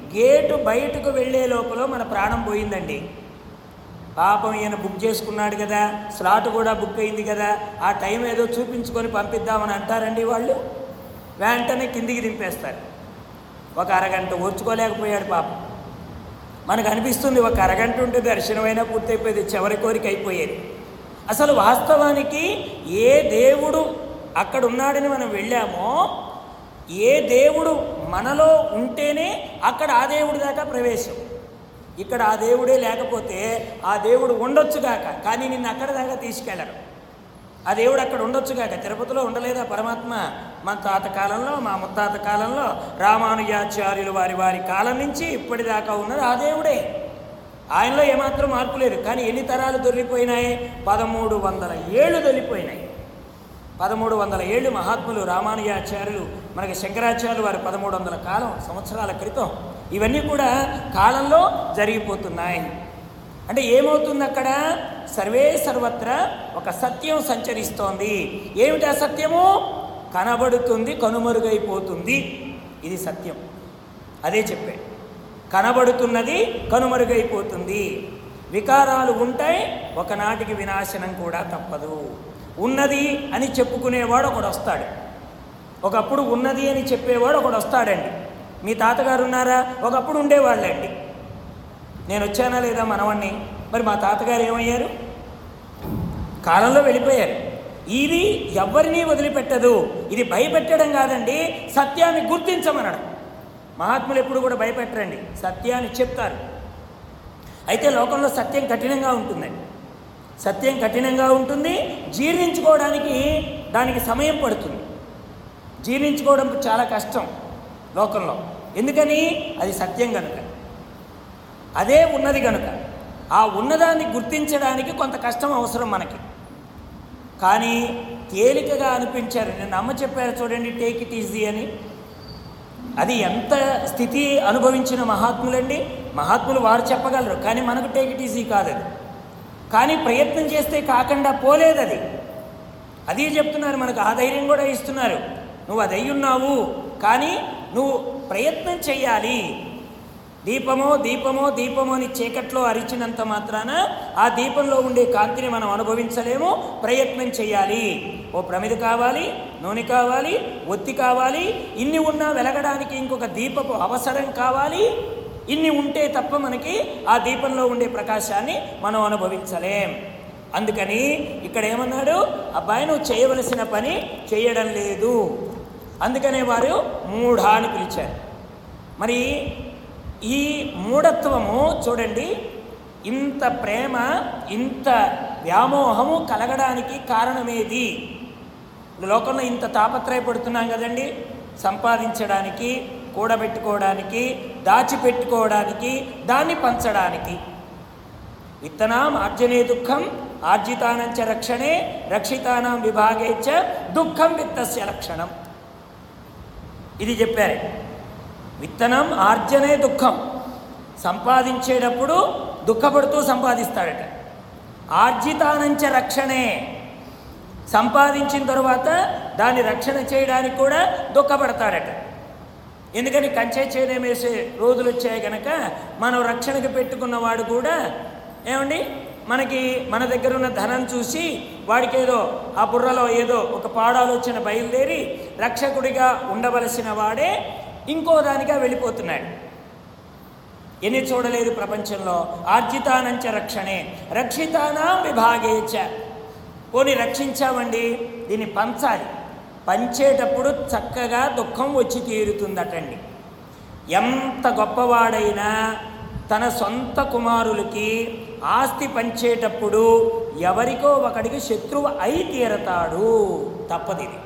గేటు బయటకు వెళ్ళే లోపల మన ప్రాణం పోయిందండి పాపం ఈయన బుక్ చేసుకున్నాడు కదా స్లాట్ కూడా బుక్ అయింది కదా ఆ టైం ఏదో చూపించుకొని పంపిద్దామని అంటారండి వాళ్ళు వెంటనే కిందికి దింపేస్తారు ఒక అరగంట ఓర్చుకోలేకపోయాడు పాపం మనకు అనిపిస్తుంది ఒక అరగంట ఉంటే దర్శనమైనా పూర్తయిపోయేది చివరి కోరిక అయిపోయేది అసలు వాస్తవానికి ఏ దేవుడు అక్కడ ఉన్నాడని మనం వెళ్ళామో ఏ దేవుడు మనలో ఉంటేనే అక్కడ ఆ దేవుడి దాకా ప్రవేశం ఇక్కడ ఆ దేవుడే లేకపోతే ఆ దేవుడు ఉండొచ్చుగాక కానీ నిన్ను అక్కడ దాకా తీసుకెళ్ళరు ఆ దేవుడు అక్కడ ఉండొచ్చుగాక తిరుపతిలో ఉండలేదా పరమాత్మ మా తాత కాలంలో మా ముత్తాత కాలంలో రామానుజాచార్యులు వారి వారి కాలం నుంచి ఇప్పటిదాకా ఉన్నది ఆ దేవుడే ఆయనలో ఏమాత్రం మార్పు లేదు కానీ ఎన్ని తరాలు దొరికిపోయినాయి పదమూడు వందల ఏళ్ళు దొరికిపోయినాయి పదమూడు వందల ఏళ్ళు మహాత్ములు రామానుజాచార్యులు మనకి శంకరాచార్యులు వారి పదమూడు వందల కాలం సంవత్సరాల క్రితం ఇవన్నీ కూడా కాలంలో జరిగిపోతున్నాయి అంటే ఏమవుతుంది అక్కడ సర్వే సర్వత్రా ఒక సత్యం సంచరిస్తోంది ఏమిటి ఆ సత్యము కనబడుతుంది కనుమరుగైపోతుంది ఇది సత్యం అదే చెప్పాడు కనబడుతున్నది కనుమరుగైపోతుంది వికారాలు ఉంటాయి ఒకనాటికి వినాశనం కూడా తప్పదు ఉన్నది అని చెప్పుకునేవాడు ఒకడు వస్తాడు ఒకప్పుడు ఉన్నది అని చెప్పేవాడు ఒకడు వస్తాడండి మీ తాతగారు ఉన్నారా ఒకప్పుడు ఉండేవాళ్ళండి నేను వచ్చానా లేదా మనవణ్ణి మరి మా తాతగారు ఏమయ్యారు కాలంలో వెళ్ళిపోయారు ఇది ఎవరినీ వదిలిపెట్టదు ఇది భయపెట్టడం కాదండి సత్యాన్ని గుర్తించమనడం మహాత్ములు ఎప్పుడు కూడా భయపెట్టరండి సత్యాన్ని చెప్తారు అయితే లోకంలో సత్యం కఠినంగా ఉంటుందండి సత్యం కఠినంగా ఉంటుంది జీర్ణించుకోవడానికి దానికి సమయం పడుతుంది జీర్ణించుకోవడం చాలా కష్టం లోకంలో ఎందుకని అది సత్యం కనుక అదే ఉన్నది కనుక ఆ ఉన్నదాన్ని గుర్తించడానికి కొంత కష్టం అవసరం మనకి కానీ తేలికగా అనిపించారు నేను అమ్మ చెప్పారు చూడండి టేక్ ఇట్ ఈజీ అని అది ఎంత స్థితి అనుభవించిన మహాత్ములండి మహాత్ములు వారు చెప్పగలరు కానీ మనకు టేక్ ఇట్ ఈజీ కాదు అది కానీ ప్రయత్నం చేస్తే కాకుండా పోలేదు అది అది చెప్తున్నారు మనకు ఆ ధైర్యం కూడా ఇస్తున్నారు నువ్వు అది అయి ఉన్నావు కానీ నువ్వు ప్రయత్నం చెయ్యాలి దీపమో దీపమో దీపమో అని చీకట్లో అరిచినంత మాత్రాన ఆ దీపంలో ఉండే కాంతిని మనం అనుభవించలేము ప్రయత్నం చేయాలి ఓ ప్రమిద కావాలి నూనె కావాలి ఒత్తి కావాలి ఇన్ని ఉన్నా వెలగడానికి ఇంకొక దీపపు అవసరం కావాలి ఇన్ని ఉంటే తప్ప మనకి ఆ దీపంలో ఉండే ప్రకాశాన్ని మనం అనుభవించలేం అందుకని ఇక్కడ ఏమన్నాడు అబ్బాయి నువ్వు చేయవలసిన పని చేయడం లేదు అందుకనే వారు మూఢ అని పిలిచారు మరి ఈ మూఢత్వము చూడండి ఇంత ప్రేమ ఇంత వ్యామోహము కలగడానికి కారణమేది లోకంలో ఇంత తాపత్రయపడుతున్నాం కదండి సంపాదించడానికి కూడబెట్టుకోవడానికి దాచిపెట్టుకోవడానికి దాన్ని పంచడానికి విత్తనాం ఆర్జనే దుఃఖం ఆర్జితానంచ రక్షణే రక్షితానాం విభాగే చ దుఃఖం విత్తస్య లక్షణం ఇది చెప్పారు విత్తనం ఆర్జనే దుఃఖం సంపాదించేటప్పుడు దుఃఖపడుతూ సంపాదిస్తాడట ఆర్జితానంచ రక్షణే సంపాదించిన తర్వాత దాన్ని రక్షణ చేయడానికి కూడా దుఃఖపడతాడట ఎందుకని కంచె చేనేం వేసే రోజులు వచ్చాయి కనుక మనం రక్షణకు పెట్టుకున్నవాడు కూడా ఏమండి మనకి మన దగ్గర ఉన్న ధనం చూసి వాడికి ఏదో ఆ బుర్రలో ఏదో ఒక పాడాలోచన బయలుదేరి రక్షకుడిగా ఉండవలసిన వాడే ఇంకో దానిగా వెళ్ళిపోతున్నాడు ఎన్ని చూడలేదు ప్రపంచంలో ఆర్జితానంచ రక్షణే రక్షితానాం విభాగేచ పోని రక్షించామండి దీన్ని పంచాలి పంచేటప్పుడు చక్కగా దుఃఖం వచ్చి తీరుతుందటండి ఎంత గొప్పవాడైనా తన సొంత కుమారులకి ఆస్తి పంచేటప్పుడు ఎవరికో ఒకడికి శత్రువు అయి తీరతాడు తప్పదిది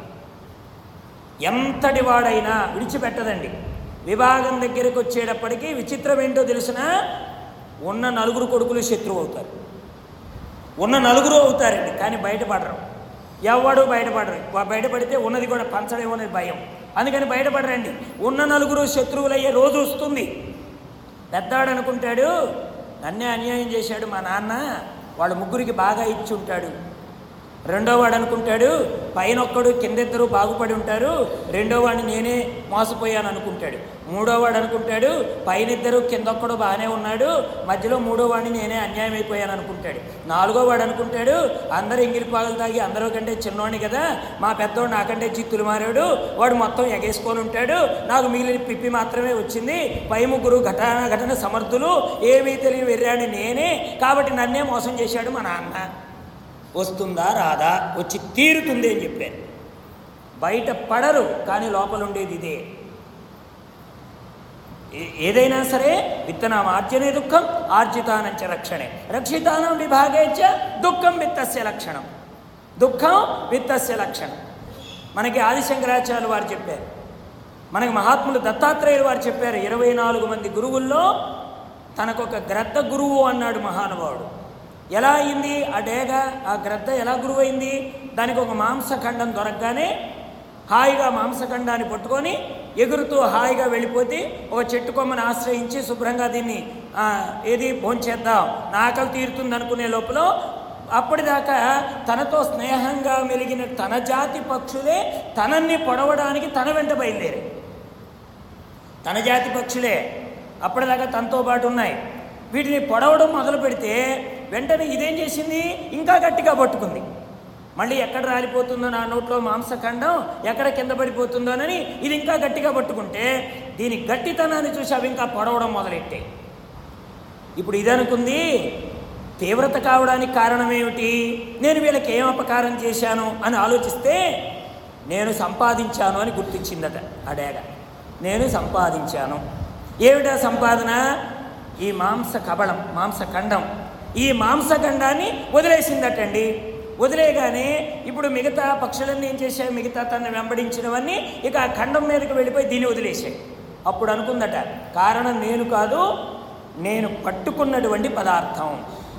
ఎంతటి వాడైనా విడిచిపెట్టదండి విభాగం దగ్గరికి వచ్చేటప్పటికి విచిత్రం ఏంటో తెలిసిన ఉన్న నలుగురు కొడుకులు శత్రువు అవుతారు ఉన్న నలుగురు అవుతారండి కానీ బయటపడరు ఎవడు బయటపడరు వా- బయటపడితే ఉన్నది కూడా పంచడం అనేది భయం అందుకని బయటపడరండి ఉన్న నలుగురు శత్రువులయ్యే రోజు వస్తుంది పెద్దాడు అనుకుంటాడు నన్నే అన్యాయం చేశాడు మా నాన్న వాళ్ళ ముగ్గురికి బాగా ఇచ్చి ఉంటాడు రెండో వాడు అనుకుంటాడు పైన ఒక్కడు కిందిద్దరు బాగుపడి ఉంటారు రెండో వాడిని నేనే మోసపోయాను అనుకుంటాడు మూడో వాడు అనుకుంటాడు పైన ఇద్దరు కిందొక్కడు బాగానే ఉన్నాడు మధ్యలో మూడో వాడిని నేనే అన్యాయం అయిపోయాను అనుకుంటాడు నాలుగో వాడు అనుకుంటాడు అందరూ ఎంగిలి పాలు తాగి అందరూ కంటే చిన్నోడిని కదా మా పెద్దోడు నాకంటే చిత్తులు మారాడు వాడు మొత్తం ఎగేసుకొని ఉంటాడు నాకు మిగిలిన పిప్పి మాత్రమే వచ్చింది పై ముగ్గురు ఘటన ఘటన సమర్థులు ఏమీ తెలియని వెర్రాని నేనే కాబట్టి నన్నే మోసం చేశాడు మా నాన్న వస్తుందా రాదా వచ్చి తీరుతుంది అని చెప్పారు బయట పడరు కానీ లోపల ఉండేది ఇదే ఏ- ఏదైనా సరే విత్తనం ఆర్జనే దుఃఖం ఆర్జితానంచ రక్షణే రక్షితానం విభాగేచ దుఃఖం విత్తస్య లక్షణం దుఃఖం విత్తస్య లక్షణం మనకి ఆదిశంకరాచార్యులు వారు చెప్పారు మనకి మహాత్ములు దత్తాత్రేయులు వారు చెప్పారు ఇరవై నాలుగు మంది గురువుల్లో తనకొక గ్రద్ద గురువు అన్నాడు మహానుభావుడు ఎలా అయింది ఆ డేగ ఆ గ్రద్ద ఎలా గురువు అయింది దానికి ఒక మాంసఖండం దొరకగానే హాయిగా మాంసఖండాన్ని పట్టుకొని ఎగురుతూ హాయిగా వెళ్ళిపోతే ఒక చెట్టు కొమ్మని ఆశ్రయించి శుభ్రంగా దీన్ని ఆ, ఏది భోంచేద్దాం నా ఆకలి తీరుతుంది అనుకునే లోపల అప్పటిదాకా తనతో స్నేహంగా మెలిగిన తన జాతి పక్షులే తనన్ని పొడవడానికి తన వెంట బయలుదేరాయి తన జాతి పక్షులే అప్పటిదాకా తనతో పాటు ఉన్నాయి వీటిని పొడవడం మొదలు పెడితే వెంటనే ఇదేం చేసింది ఇంకా గట్టిగా పట్టుకుంది మళ్ళీ ఎక్కడ రాలిపోతుందో నా నోట్లో మాంసఖండం ఎక్కడ కింద పడిపోతుందోనని ఇది ఇంకా గట్టిగా పట్టుకుంటే దీని గట్టితనాన్ని చూసి అవి ఇంకా పొడవడం మొదలెట్టాయి ఇప్పుడు ఇదనుకుంది తీవ్రత కావడానికి కారణం ఏమిటి నేను వీళ్ళకి ఏం అపకారం చేశాను అని ఆలోచిస్తే నేను సంపాదించాను అని గుర్తించిందట ఆ డేగ నేను సంపాదించాను ఏమిటా సంపాదన ఈ మాంస కబళం మాంసఖండం ఈ మాంసఖండాన్ని వదిలేసిందటండి వదిలేయగానే ఇప్పుడు మిగతా పక్షులన్నీ ఏం చేశాయి మిగతా తనని వెంబడించినవన్నీ ఇక ఆ ఖండం మీదకి వెళ్ళిపోయి దీన్ని వదిలేశాయి అప్పుడు అనుకుందట కారణం నేను కాదు నేను పట్టుకున్నటువంటి పదార్థం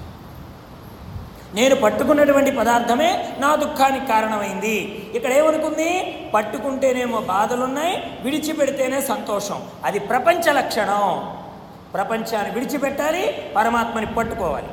నేను పట్టుకున్నటువంటి పదార్థమే నా దుఃఖానికి కారణమైంది ఇక్కడ ఏమనుకుంది పట్టుకుంటేనేమో బాధలున్నాయి విడిచిపెడితేనే సంతోషం అది ప్రపంచ లక్షణం ప్రపంచాన్ని విడిచిపెట్టాలి పరమాత్మని పట్టుకోవాలి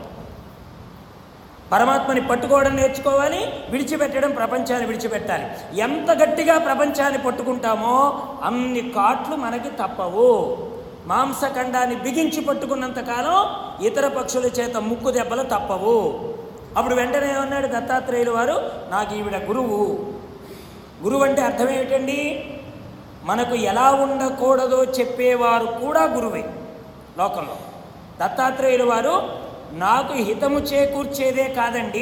పరమాత్మని పట్టుకోవడం నేర్చుకోవాలి విడిచిపెట్టడం ప్రపంచాన్ని విడిచిపెట్టాలి ఎంత గట్టిగా ప్రపంచాన్ని పట్టుకుంటామో అన్ని కాట్లు మనకి తప్పవు మాంసఖండాన్ని బిగించి పట్టుకున్నంత కాలం ఇతర పక్షుల చేత ముక్కు దెబ్బలు తప్పవు అప్పుడు వెంటనే ఏమన్నాడు దత్తాత్రేయులు వారు నాకు ఈవిడ గురువు గురువు అంటే అర్థం ఏమిటండి మనకు ఎలా ఉండకూడదో చెప్పేవారు కూడా గురువే లోకంలో దత్తాత్రేయులు వారు నాకు హితము చేకూర్చేదే కాదండి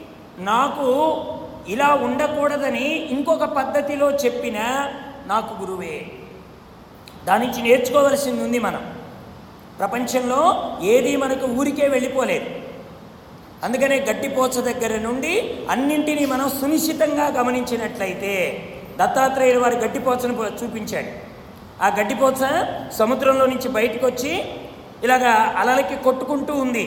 నాకు ఇలా ఉండకూడదని ఇంకొక పద్ధతిలో చెప్పిన నాకు గురువే దాని నుంచి నేర్చుకోవలసింది ఉంది మనం ప్రపంచంలో ఏది మనకు ఊరికే వెళ్ళిపోలేదు అందుకనే గడ్డిపోచ దగ్గర నుండి అన్నింటినీ మనం సునిశ్చితంగా గమనించినట్లయితే దత్తాత్రేయుడు వారి గడ్డిపోచను పో- చూపించాడు ఆ గడ్డిపోచ సముద్రంలో నుంచి బయటకు వచ్చి ఇలాగా అలలకి కొట్టుకుంటూ ఉంది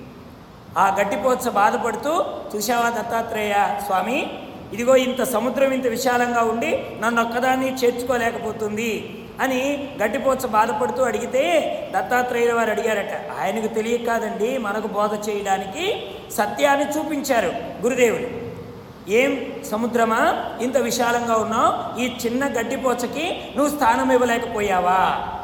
ఆ గడ్డిపోచ బాధపడుతూ చూశావా దత్తాత్రేయ స్వామి ఇదిగో ఇంత సముద్రం ఇంత విశాలంగా ఉండి నన్ను ఒక్కదాన్ని చేర్చుకోలేకపోతుంది అని గడ్డిపోచ బాధపడుతూ అడిగితే దత్తాత్రేయుల వారు అడిగారట ఆయనకు తెలియక కాదండి మనకు బోధ చేయడానికి సత్యాన్ని చూపించారు గురుదేవులు ఏం సముద్రమా ఇంత విశాలంగా ఉన్నావు ఈ చిన్న గడ్డిపోచకి నువ్వు స్థానం ఇవ్వలేకపోయావా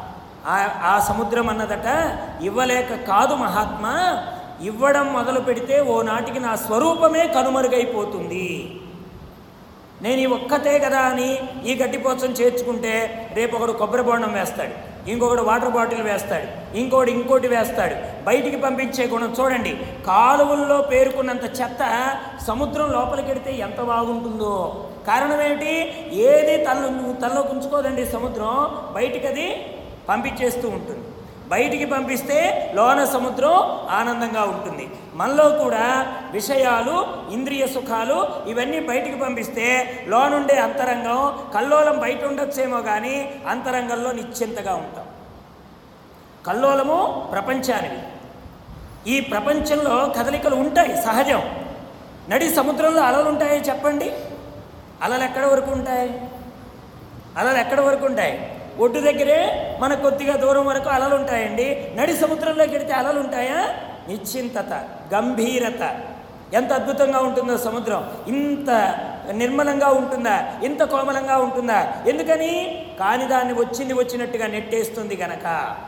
ఆ- ఆ సముద్రం అన్నదట ఇవ్వలేక కాదు మహాత్మా ఇవ్వడం మొదలు పెడితే ఓ నాటికి నా స్వరూపమే కనుమరుగైపోతుంది నేను ఈ ఒక్కతే కదా అని ఈ గడ్డిపోచం చేర్చుకుంటే రేపు ఒకడు కొబ్బరి బోండం వేస్తాడు ఇంకొకడు వాటర్ బాటిల్ వేస్తాడు ఇంకోటి ఇంకోటి వేస్తాడు బయటికి పంపించే గుణం చూడండి కాలువల్లో పేరుకున్నంత చెత్త సముద్రం లోపలికి వెడితే ఎంత బాగుంటుందో కారణం ఏమిటి ఏది తల తలలో ఉంచుకోదండి సముద్రం బయటికి అది పంపించేస్తూ ఉంటుంది బయటికి పంపిస్తే లోన సముద్రం ఆనందంగా ఉంటుంది మనలో కూడా విషయాలు ఇంద్రియ సుఖాలు ఇవన్నీ బయటికి పంపిస్తే లోనుండే అంతరంగం కల్లోలం బయట ఉండొచ్చేమో కానీ అంతరంగంలో నిశ్చింతగా ఉంటాం కల్లోలము ప్రపంచానివి ఈ ప్రపంచంలో కదలికలు ఉంటాయి సహజం నడి సముద్రంలో అలలు ఉంటాయి చెప్పండి అలలు ఎక్కడ వరకు ఉంటాయి అలలు ఎక్కడ వరకు ఉంటాయి ఒడ్డు దగ్గరే మనకు కొద్దిగా దూరం వరకు అలలు ఉంటాయండి నడి సముద్రంలోకి వెడితే అలలు ఉంటాయా నిశ్చింతత గంభీరత ఎంత అద్భుతంగా ఉంటుందో సముద్రం ఇంత నిర్మలంగా ఉంటుందా ఇంత కోమలంగా ఉంటుందా ఎందుకని కాని దాన్ని వచ్చింది వచ్చినట్టుగా నెట్టేస్తుంది గనక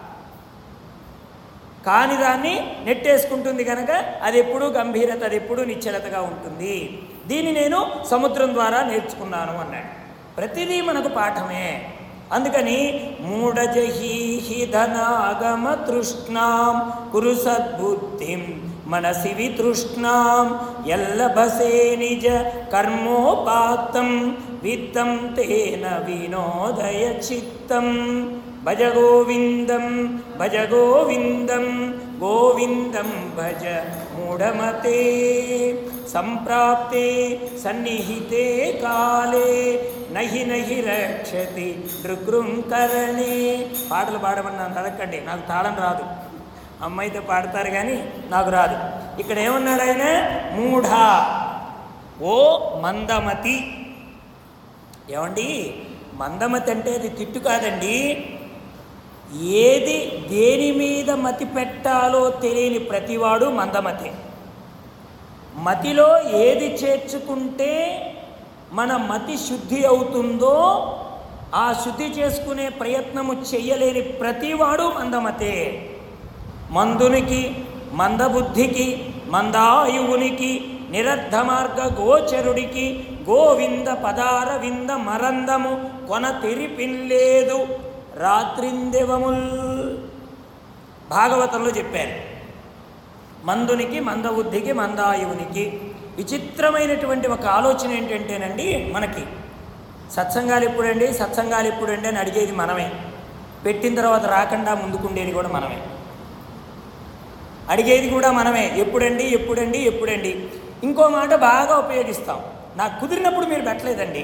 కాని దాన్ని నెట్టేసుకుంటుంది కనుక అది ఎప్పుడూ గంభీరత అది ఎప్పుడూ నిశ్చలతగా ఉంటుంది దీన్ని నేను సముద్రం ద్వారా నేర్చుకున్నాను అన్నాడు ప్రతిదీ మనకు పాఠమే అందుకని మూఢజహీహి ధనాగమ తృష్ణాం కురు సద్బుద్ధిం మనసి వితృష్ణాం ఎల్లభసే నిజ కర్మోపాత్తం విత్తం తేన వినోదయ చిత్తం భజ గోవిందం భజ గోవిందం గోవిందం భజ మూఢమతే సంప్రాప్తే సన్నిహితే కాలే నహి నహి రక్షతి నృకృంకరణే పాటలు పాడమన్నాను అడగండి నాకు తాళం రాదు అమ్మాయితో పాడతారు కానీ నాకు రాదు ఇక్కడ ఏమన్నాడు ఆయన మూఢ ఓ మందమతి ఏమండి మందమతి అంటే అది తిట్టు కాదండి ఏది దేని మీద మతి పెట్టాలో తెలియని ప్రతివాడు మందమతే మతిలో ఏది చేర్చుకుంటే మన మతి శుద్ధి అవుతుందో ఆ శుద్ధి చేసుకునే ప్రయత్నము చెయ్యలేని ప్రతివాడు మందమతే మందునికి మందబుద్ధికి మందాయువునికి నిరర్ధ మార్గ గోచరుడికి గోవింద పదార వింద మరందము కొన తెరిపిన్లేదు రాత్రిందెవముల్ భాగవతంలో చెప్పారు మందునికి మందబుద్ధికి మందాయువునికి విచిత్రమైనటువంటి ఒక ఆలోచన ఏంటంటేనండి మనకి సత్సంగాలు ఎప్పుడండి సత్సంగాలు ఎప్పుడండి అని అడిగేది మనమే పెట్టిన తర్వాత రాకుండా ముందుకుండేది కూడా మనమే అడిగేది కూడా మనమే ఎప్పుడండి ఎప్పుడండి ఎప్పుడండి ఇంకో మాట బాగా ఉపయోగిస్తాం నాకు కుదిరినప్పుడు మీరు పెట్టలేదండి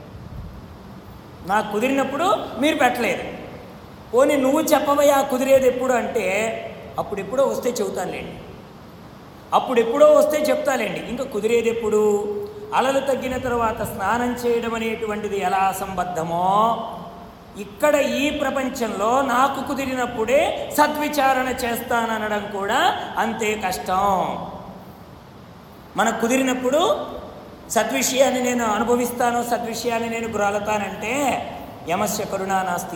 నాకు కుదిరినప్పుడు మీరు పెట్టలేదు పోనీ నువ్వు చెప్పవయ్యా కుదిరేది ఎప్పుడు అంటే అప్పుడు ఎప్పుడో వస్తే చెబుతానులేండి అప్పుడు ఎప్పుడో వస్తే చెప్తాలేండి ఇంకా కుదిరేది ఎప్పుడు అలలు తగ్గిన తర్వాత స్నానం చేయడం అనేటువంటిది ఎలా అసంబద్ధమో ఇక్కడ ఈ ప్రపంచంలో నాకు కుదిరినప్పుడే సద్విచారణ చేస్తాననడం కూడా అంతే కష్టం మనకు కుదిరినప్పుడు సద్విషయాన్ని నేను అనుభవిస్తాను సద్విషయాన్ని నేను గ్రాలతానంటే యమస్య కరుణా నాస్తి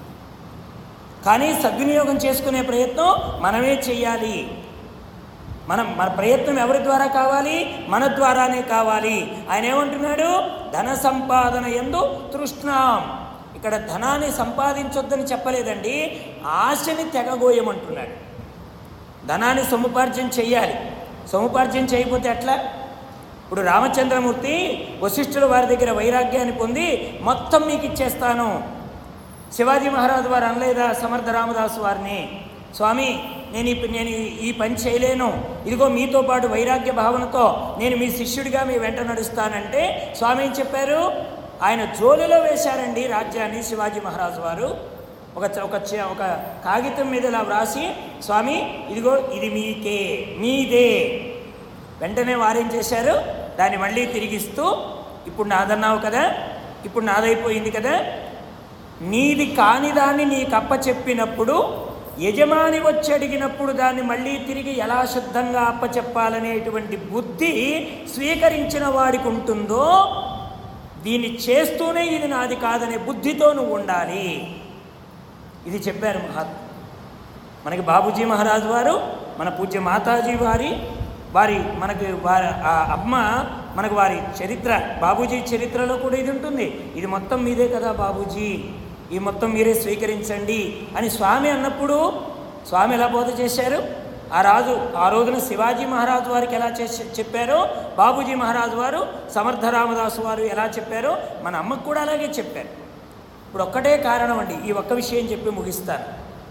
కానీ సద్వినియోగం చేసుకునే ప్రయత్నం మనమే చెయ్యాలి మనం మన ప్రయత్నం ఎవరి ద్వారా కావాలి మన ద్వారానే కావాలి ఆయన ఏమంటున్నాడు ధన సంపాదన ఎందు తృష్ణాం ఇక్కడ ధనాన్ని సంపాదించొద్దని చెప్పలేదండి ఆశని తెగగోయమంటున్నాడు ధనాన్ని సముపార్జన చెయ్యాలి సముపార్జన చేయకపోతే ఎట్లా ఇప్పుడు రామచంద్రమూర్తి వశిష్ఠుల వారి దగ్గర వైరాగ్యాన్ని పొంది మొత్తం మీకు ఇచ్చేస్తాను శివాజీ మహారాజు వారు అనలేదా సమర్థ రామదాసు వారిని స్వామి నేను ఈ నేను ఈ పని చేయలేను ఇదిగో మీతో పాటు వైరాగ్య భావనతో నేను మీ శిష్యుడిగా మీ వెంట నడుస్తానంటే స్వామి ఏం చెప్పారు ఆయన జోలిలో వేశారండి రాజ్యాన్ని శివాజీ మహారాజు వారు ఒక చ- ఒక చ- ఒక కాగితం మీద ఇలా వ్రాసి స్వామి ఇదిగో ఇది మీకే మీదే వెంటనే వారేం చేశారు దాన్ని మళ్ళీ తిరిగిస్తూ ఇప్పుడు నాదన్నావు కదా ఇప్పుడు నాదైపోయింది కదా నీది కాని దాన్ని నీకు అప్పచెప్పినప్పుడు యజమాని వచ్చి అడిగినప్పుడు దాన్ని మళ్ళీ తిరిగి ఎలా శుద్ధంగా అప్పచెప్పాలనేటువంటి బుద్ధి స్వీకరించిన వాడికి ఉంటుందో దీన్ని చేస్తూనే ఇది నాది కాదనే బుద్ధితో నువ్వు ఉండాలి ఇది చెప్పారు మహాత్మ మనకి బాబూజీ మహారాజు వారు మన పూజ్య మాతాజీ వారి వారి మనకి వారి ఆ అమ్మ మనకు వారి చరిత్ర బాబూజీ చరిత్రలో కూడా ఇది ఉంటుంది ఇది మొత్తం మీదే కదా బాబూజీ ఈ మొత్తం మీరే స్వీకరించండి అని స్వామి అన్నప్పుడు స్వామి ఎలా బోధ చేశారు ఆ రాజు ఆ రోజున శివాజీ మహారాజు వారికి ఎలా చేసి చెప్పారో బాబూజీ మహారాజు వారు సమర్థ రామదాసు వారు ఎలా చెప్పారో మన అమ్మకు కూడా అలాగే చెప్పారు ఇప్పుడు ఒక్కటే కారణం అండి ఈ ఒక్క విషయం చెప్పి ముగిస్తాను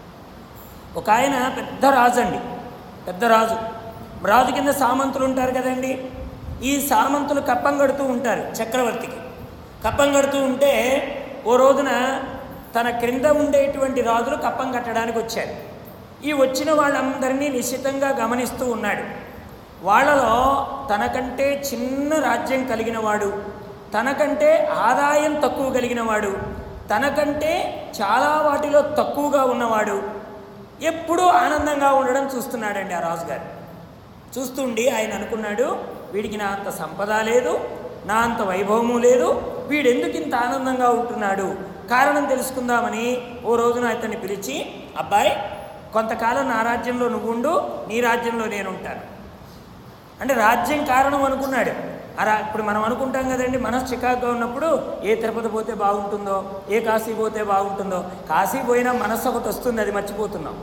ఒక ఆయన పెద్ద రాజు అండి పెద్ద రాజు రాజు కింద సామంతులు ఉంటారు కదండి ఈ సామంతులు కప్పం కడుతూ ఉంటారు చక్రవర్తికి కప్పం కడుతూ ఉంటే ఓ రోజున తన క్రింద ఉండేటువంటి రాజులు కప్పం కట్టడానికి వచ్చారు ఈ వచ్చిన వాళ్ళందరినీ నిశ్చితంగా గమనిస్తూ ఉన్నాడు వాళ్ళలో తనకంటే చిన్న రాజ్యం కలిగిన వాడు తనకంటే ఆదాయం తక్కువ కలిగిన వాడు తనకంటే చాలా వాటిలో తక్కువగా ఉన్నవాడు ఎప్పుడూ ఆనందంగా ఉండడం చూస్తున్నాడండి ఆ రాజుగారు చూస్తుండి ఆయన అనుకున్నాడు వీడికి నా అంత సంపద లేదు నా అంత వైభవము లేదు వీడెందుకు ఇంత ఆనందంగా ఉంటున్నాడు కారణం తెలుసుకుందామని ఓ రోజున అతన్ని పిలిచి అబ్బాయి కొంతకాలం నా రాజ్యంలో నువ్వు ఉండు నీ రాజ్యంలో నేను ఉంటాను అంటే రాజ్యం కారణం అనుకున్నాడు అలా ఇప్పుడు మనం అనుకుంటాం కదండి మనసు చికాకుగా ఉన్నప్పుడు ఏ తిరుపతి పోతే బాగుంటుందో ఏ కాశీ పోతే బాగుంటుందో కాశీ పోయినా మనస్సు ఒకటి వస్తుంది అది మర్చిపోతున్నాం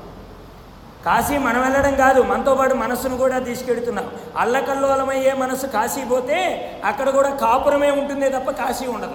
కాశీ మనం వెళ్ళడం కాదు మనతో పాటు మనస్సును కూడా తీసుకెడుతున్నాం అల్లకల్లోలమయ్యే మనస్సు కాశీ పోతే అక్కడ కూడా కాపురమే ఉంటుందే తప్ప కాశీ ఉండదు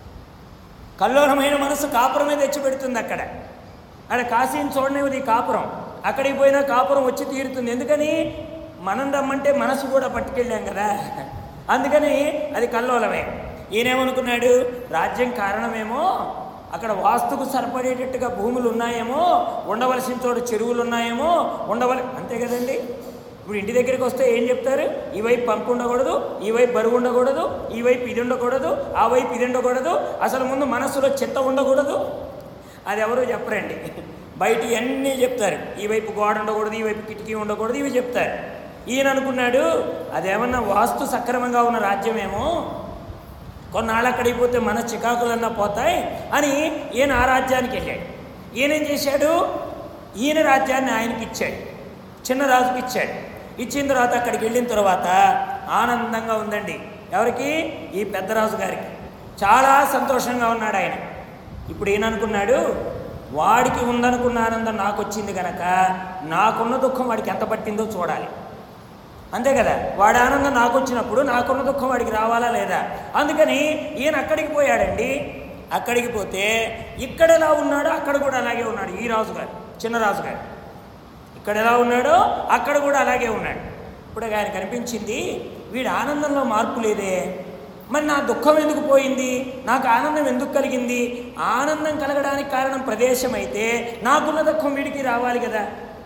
కల్లోలమైన మనస్సు కాపురమే తెచ్చిపెడుతుంది అక్కడ అక్కడ కాశీని చూడనివ్వదు ఈ కాపురం అక్కడికి పోయినా కాపురం వచ్చి తీరుతుంది ఎందుకని మనం రమ్మంటే మనసు కూడా పట్టుకెళ్ళాం కదా అందుకని అది కల్లోలమే ఈయనేమనుకున్నాడు రాజ్యం కారణమేమో అక్కడ వాస్తుకు సరిపడేటట్టుగా భూములు ఉన్నాయేమో ఉండవలసిన చోట చెరువులు ఉన్నాయేమో ఉండవల అంతే కదండి ఇప్పుడు ఇంటి దగ్గరికి వస్తే ఏం చెప్తారు ఈ వైపు పంపు ఉండకూడదు ఈ వైపు బరువు ఉండకూడదు ఈ వైపు ఇది ఉండకూడదు ఆ వైపు ఇది ఉండకూడదు అసలు ముందు మనసులో చెత్త ఉండకూడదు అది ఎవరు చెప్పరండి బయట అన్నీ చెప్తారు ఈ వైపు గోడ ఉండకూడదు ఈ వైపు కిటికీ ఉండకూడదు ఇవి చెప్తారు ఈయన అనుకున్నాడు అదేమన్నా వాస్తు సక్రమంగా ఉన్న రాజ్యమేమో కొన్నాళ్ళు అక్కడికి పోతే మన చికాకులన్నా పోతాయి అని ఈయన ఆ రాజ్యానికి వెళ్ళాడు ఈయనేం చేశాడు ఈయన రాజ్యాన్ని ఆయనకి ఇచ్చాడు చిన్న రాజుకి ఇచ్చాడు ఇచ్చిన తర్వాత అక్కడికి వెళ్ళిన తర్వాత ఆనందంగా ఉందండి ఎవరికి ఈ పెద్దరాజు గారికి చాలా సంతోషంగా ఉన్నాడు ఆయన ఇప్పుడు ఈయన అనుకున్నాడు వాడికి ఉందనుకున్న ఆనందం నాకు వచ్చింది కనుక నాకున్న దుఃఖం వాడికి ఎంత పట్టిందో చూడాలి అంతే కదా వాడి ఆనందం నాకు వచ్చినప్పుడు నాకున్న దుఃఖం వాడికి రావాలా లేదా అందుకని ఈయన అక్కడికి పోయాడండి అక్కడికి పోతే ఇక్కడ ఎలా ఉన్నాడో అక్కడ కూడా అలాగే ఉన్నాడు ఈ రాజుగారు చిన్న రాజుగారు ఇక్కడ ఎలా ఉన్నాడో అక్కడ కూడా అలాగే ఉన్నాడు ఇప్పుడు ఆయన కనిపించింది వీడి ఆనందంలో మార్పు లేదే మరి నా దుఃఖం ఎందుకు పోయింది నాకు ఆనందం ఎందుకు కలిగింది ఆనందం కలగడానికి కారణం ప్రదేశం అయితే నాకున్న దుఃఖం వీడికి రావాలి కదా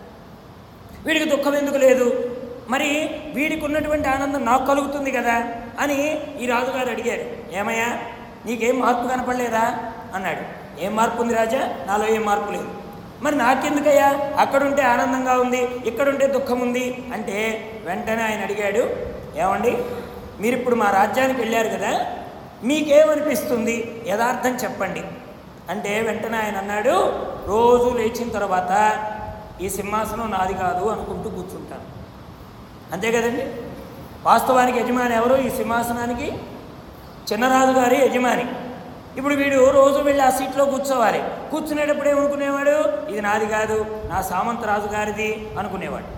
వీడికి దుఃఖం ఎందుకు లేదు మరి వీడికి ఉన్నటువంటి ఆనందం నాకు కలుగుతుంది కదా అని ఈ రాజుగారు అడిగారు ఏమయ్యా నీకేం మార్పు కనపడలేదా అన్నాడు ఏం మార్పు ఉంది రాజా నాలో ఏం మార్పు లేదు మరి నాకెందుకయ్యా అక్కడుంటే ఆనందంగా ఉంది ఇక్కడుంటే దుఃఖం ఉంది అంటే వెంటనే ఆయన అడిగాడు ఏమండి మీరు ఇప్పుడు మా రాజ్యానికి వెళ్ళారు కదా మీకేమనిపిస్తుంది యథార్థం చెప్పండి అంటే వెంటనే ఆయన అన్నాడు రోజు లేచిన తర్వాత ఈ సింహాసనం నాది కాదు అనుకుంటూ కూర్చుంటాను అంతే కదండి వాస్తవానికి యజమాని ఎవరు ఈ సింహాసనానికి చిన్నరాజు గారి యజమాని ఇప్పుడు వీడు రోజు వెళ్ళి ఆ సీట్లో కూర్చోవాలి కూర్చునేటప్పుడు ఏమనుకునేవాడు ఇది నాది కాదు నా సామంత రాజు గారిది అనుకునేవాడు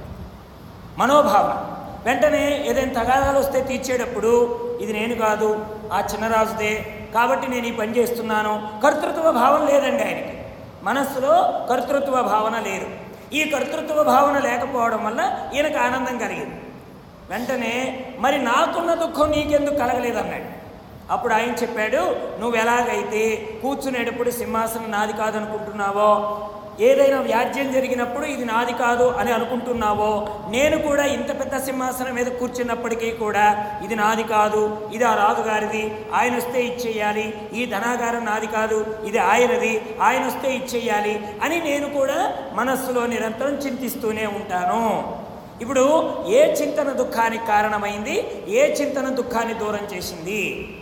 మనోభావన వెంటనే ఏదైనా తగాదాలు వస్తే తీర్చేటప్పుడు ఇది నేను కాదు ఆ చిన్నరాజుదే కాబట్టి నేను ఈ పని చేస్తున్నాను కర్తృత్వ భావన లేదండి ఆయనకి మనస్సులో కర్తృత్వ భావన లేదు ఈ కర్తృత్వ భావన లేకపోవడం వల్ల ఈయనకు ఆనందం కలిగింది వెంటనే మరి నాకున్న దుఃఖం నీకెందుకు కలగలేదన్నాడు అప్పుడు ఆయన చెప్పాడు నువ్వు ఎలాగైతే కూర్చునేటప్పుడు సింహాసనం నాది కాదనుకుంటున్నావో ఏదైనా వ్యాజ్యం జరిగినప్పుడు ఇది నాది కాదు అని అనుకుంటున్నావో నేను కూడా ఇంత పెద్ద సింహాసనం మీద కూర్చున్నప్పటికీ కూడా ఇది నాది కాదు ఇది ఆ రాజుగారిది ఆయన వస్తే ఇచ్చేయాలి ఈ ధనాగారం నాది కాదు ఇది ఆయనది ఆయన వస్తే ఇచ్చేయాలి అని నేను కూడా మనస్సులో నిరంతరం చింతిస్తూనే ఉంటాను ఇప్పుడు ఏ చింతన దుఃఖానికి కారణమైంది ఏ చింతన దుఃఖాన్ని దూరం చేసింది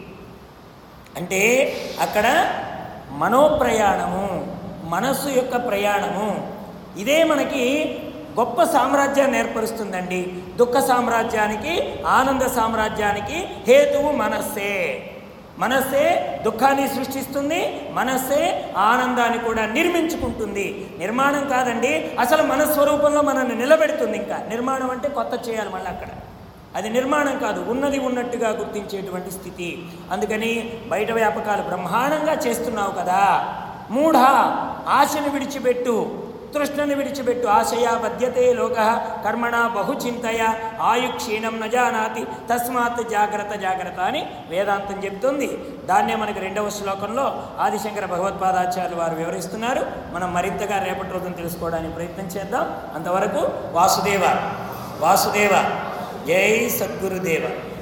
అంటే అక్కడ మనోప్రయాణము మనస్సు యొక్క ప్రయాణము ఇదే మనకి గొప్ప సామ్రాజ్యాన్ని ఏర్పరుస్తుందండి దుఃఖ సామ్రాజ్యానికి ఆనంద సామ్రాజ్యానికి హేతువు మనస్సే మనస్సే దుఃఖాన్ని సృష్టిస్తుంది మనస్సే ఆనందాన్ని కూడా నిర్మించుకుంటుంది నిర్మాణం కాదండి అసలు మన స్వరూపంలో మనల్ని నిలబెడుతుంది ఇంకా నిర్మాణం అంటే కొత్త చేయాలి మళ్ళీ అక్కడ అది నిర్మాణం కాదు ఉన్నది ఉన్నట్టుగా గుర్తించేటువంటి స్థితి అందుకని బయట వ్యాపకాలు బ్రహ్మాండంగా చేస్తున్నావు కదా మూఢ ఆశను విడిచిపెట్టు తృష్ణను విడిచిపెట్టు ఆశయ బద్యతే లోక కర్మణ బహుచింతయ ఆయు క్షీణం నజానాతి తస్మాత్ జాగ్రత్త జాగ్రత్త అని వేదాంతం చెప్తుంది దాన్నే మనకి రెండవ శ్లోకంలో ఆదిశంకర భగవత్పాదాచార్యులు వారు వివరిస్తున్నారు మనం మరింతగా రేపటి రోజున తెలుసుకోవడానికి ప్రయత్నం చేద్దాం అంతవరకు వాసుదేవ వాసుదేవ జై సద్గురుదేవ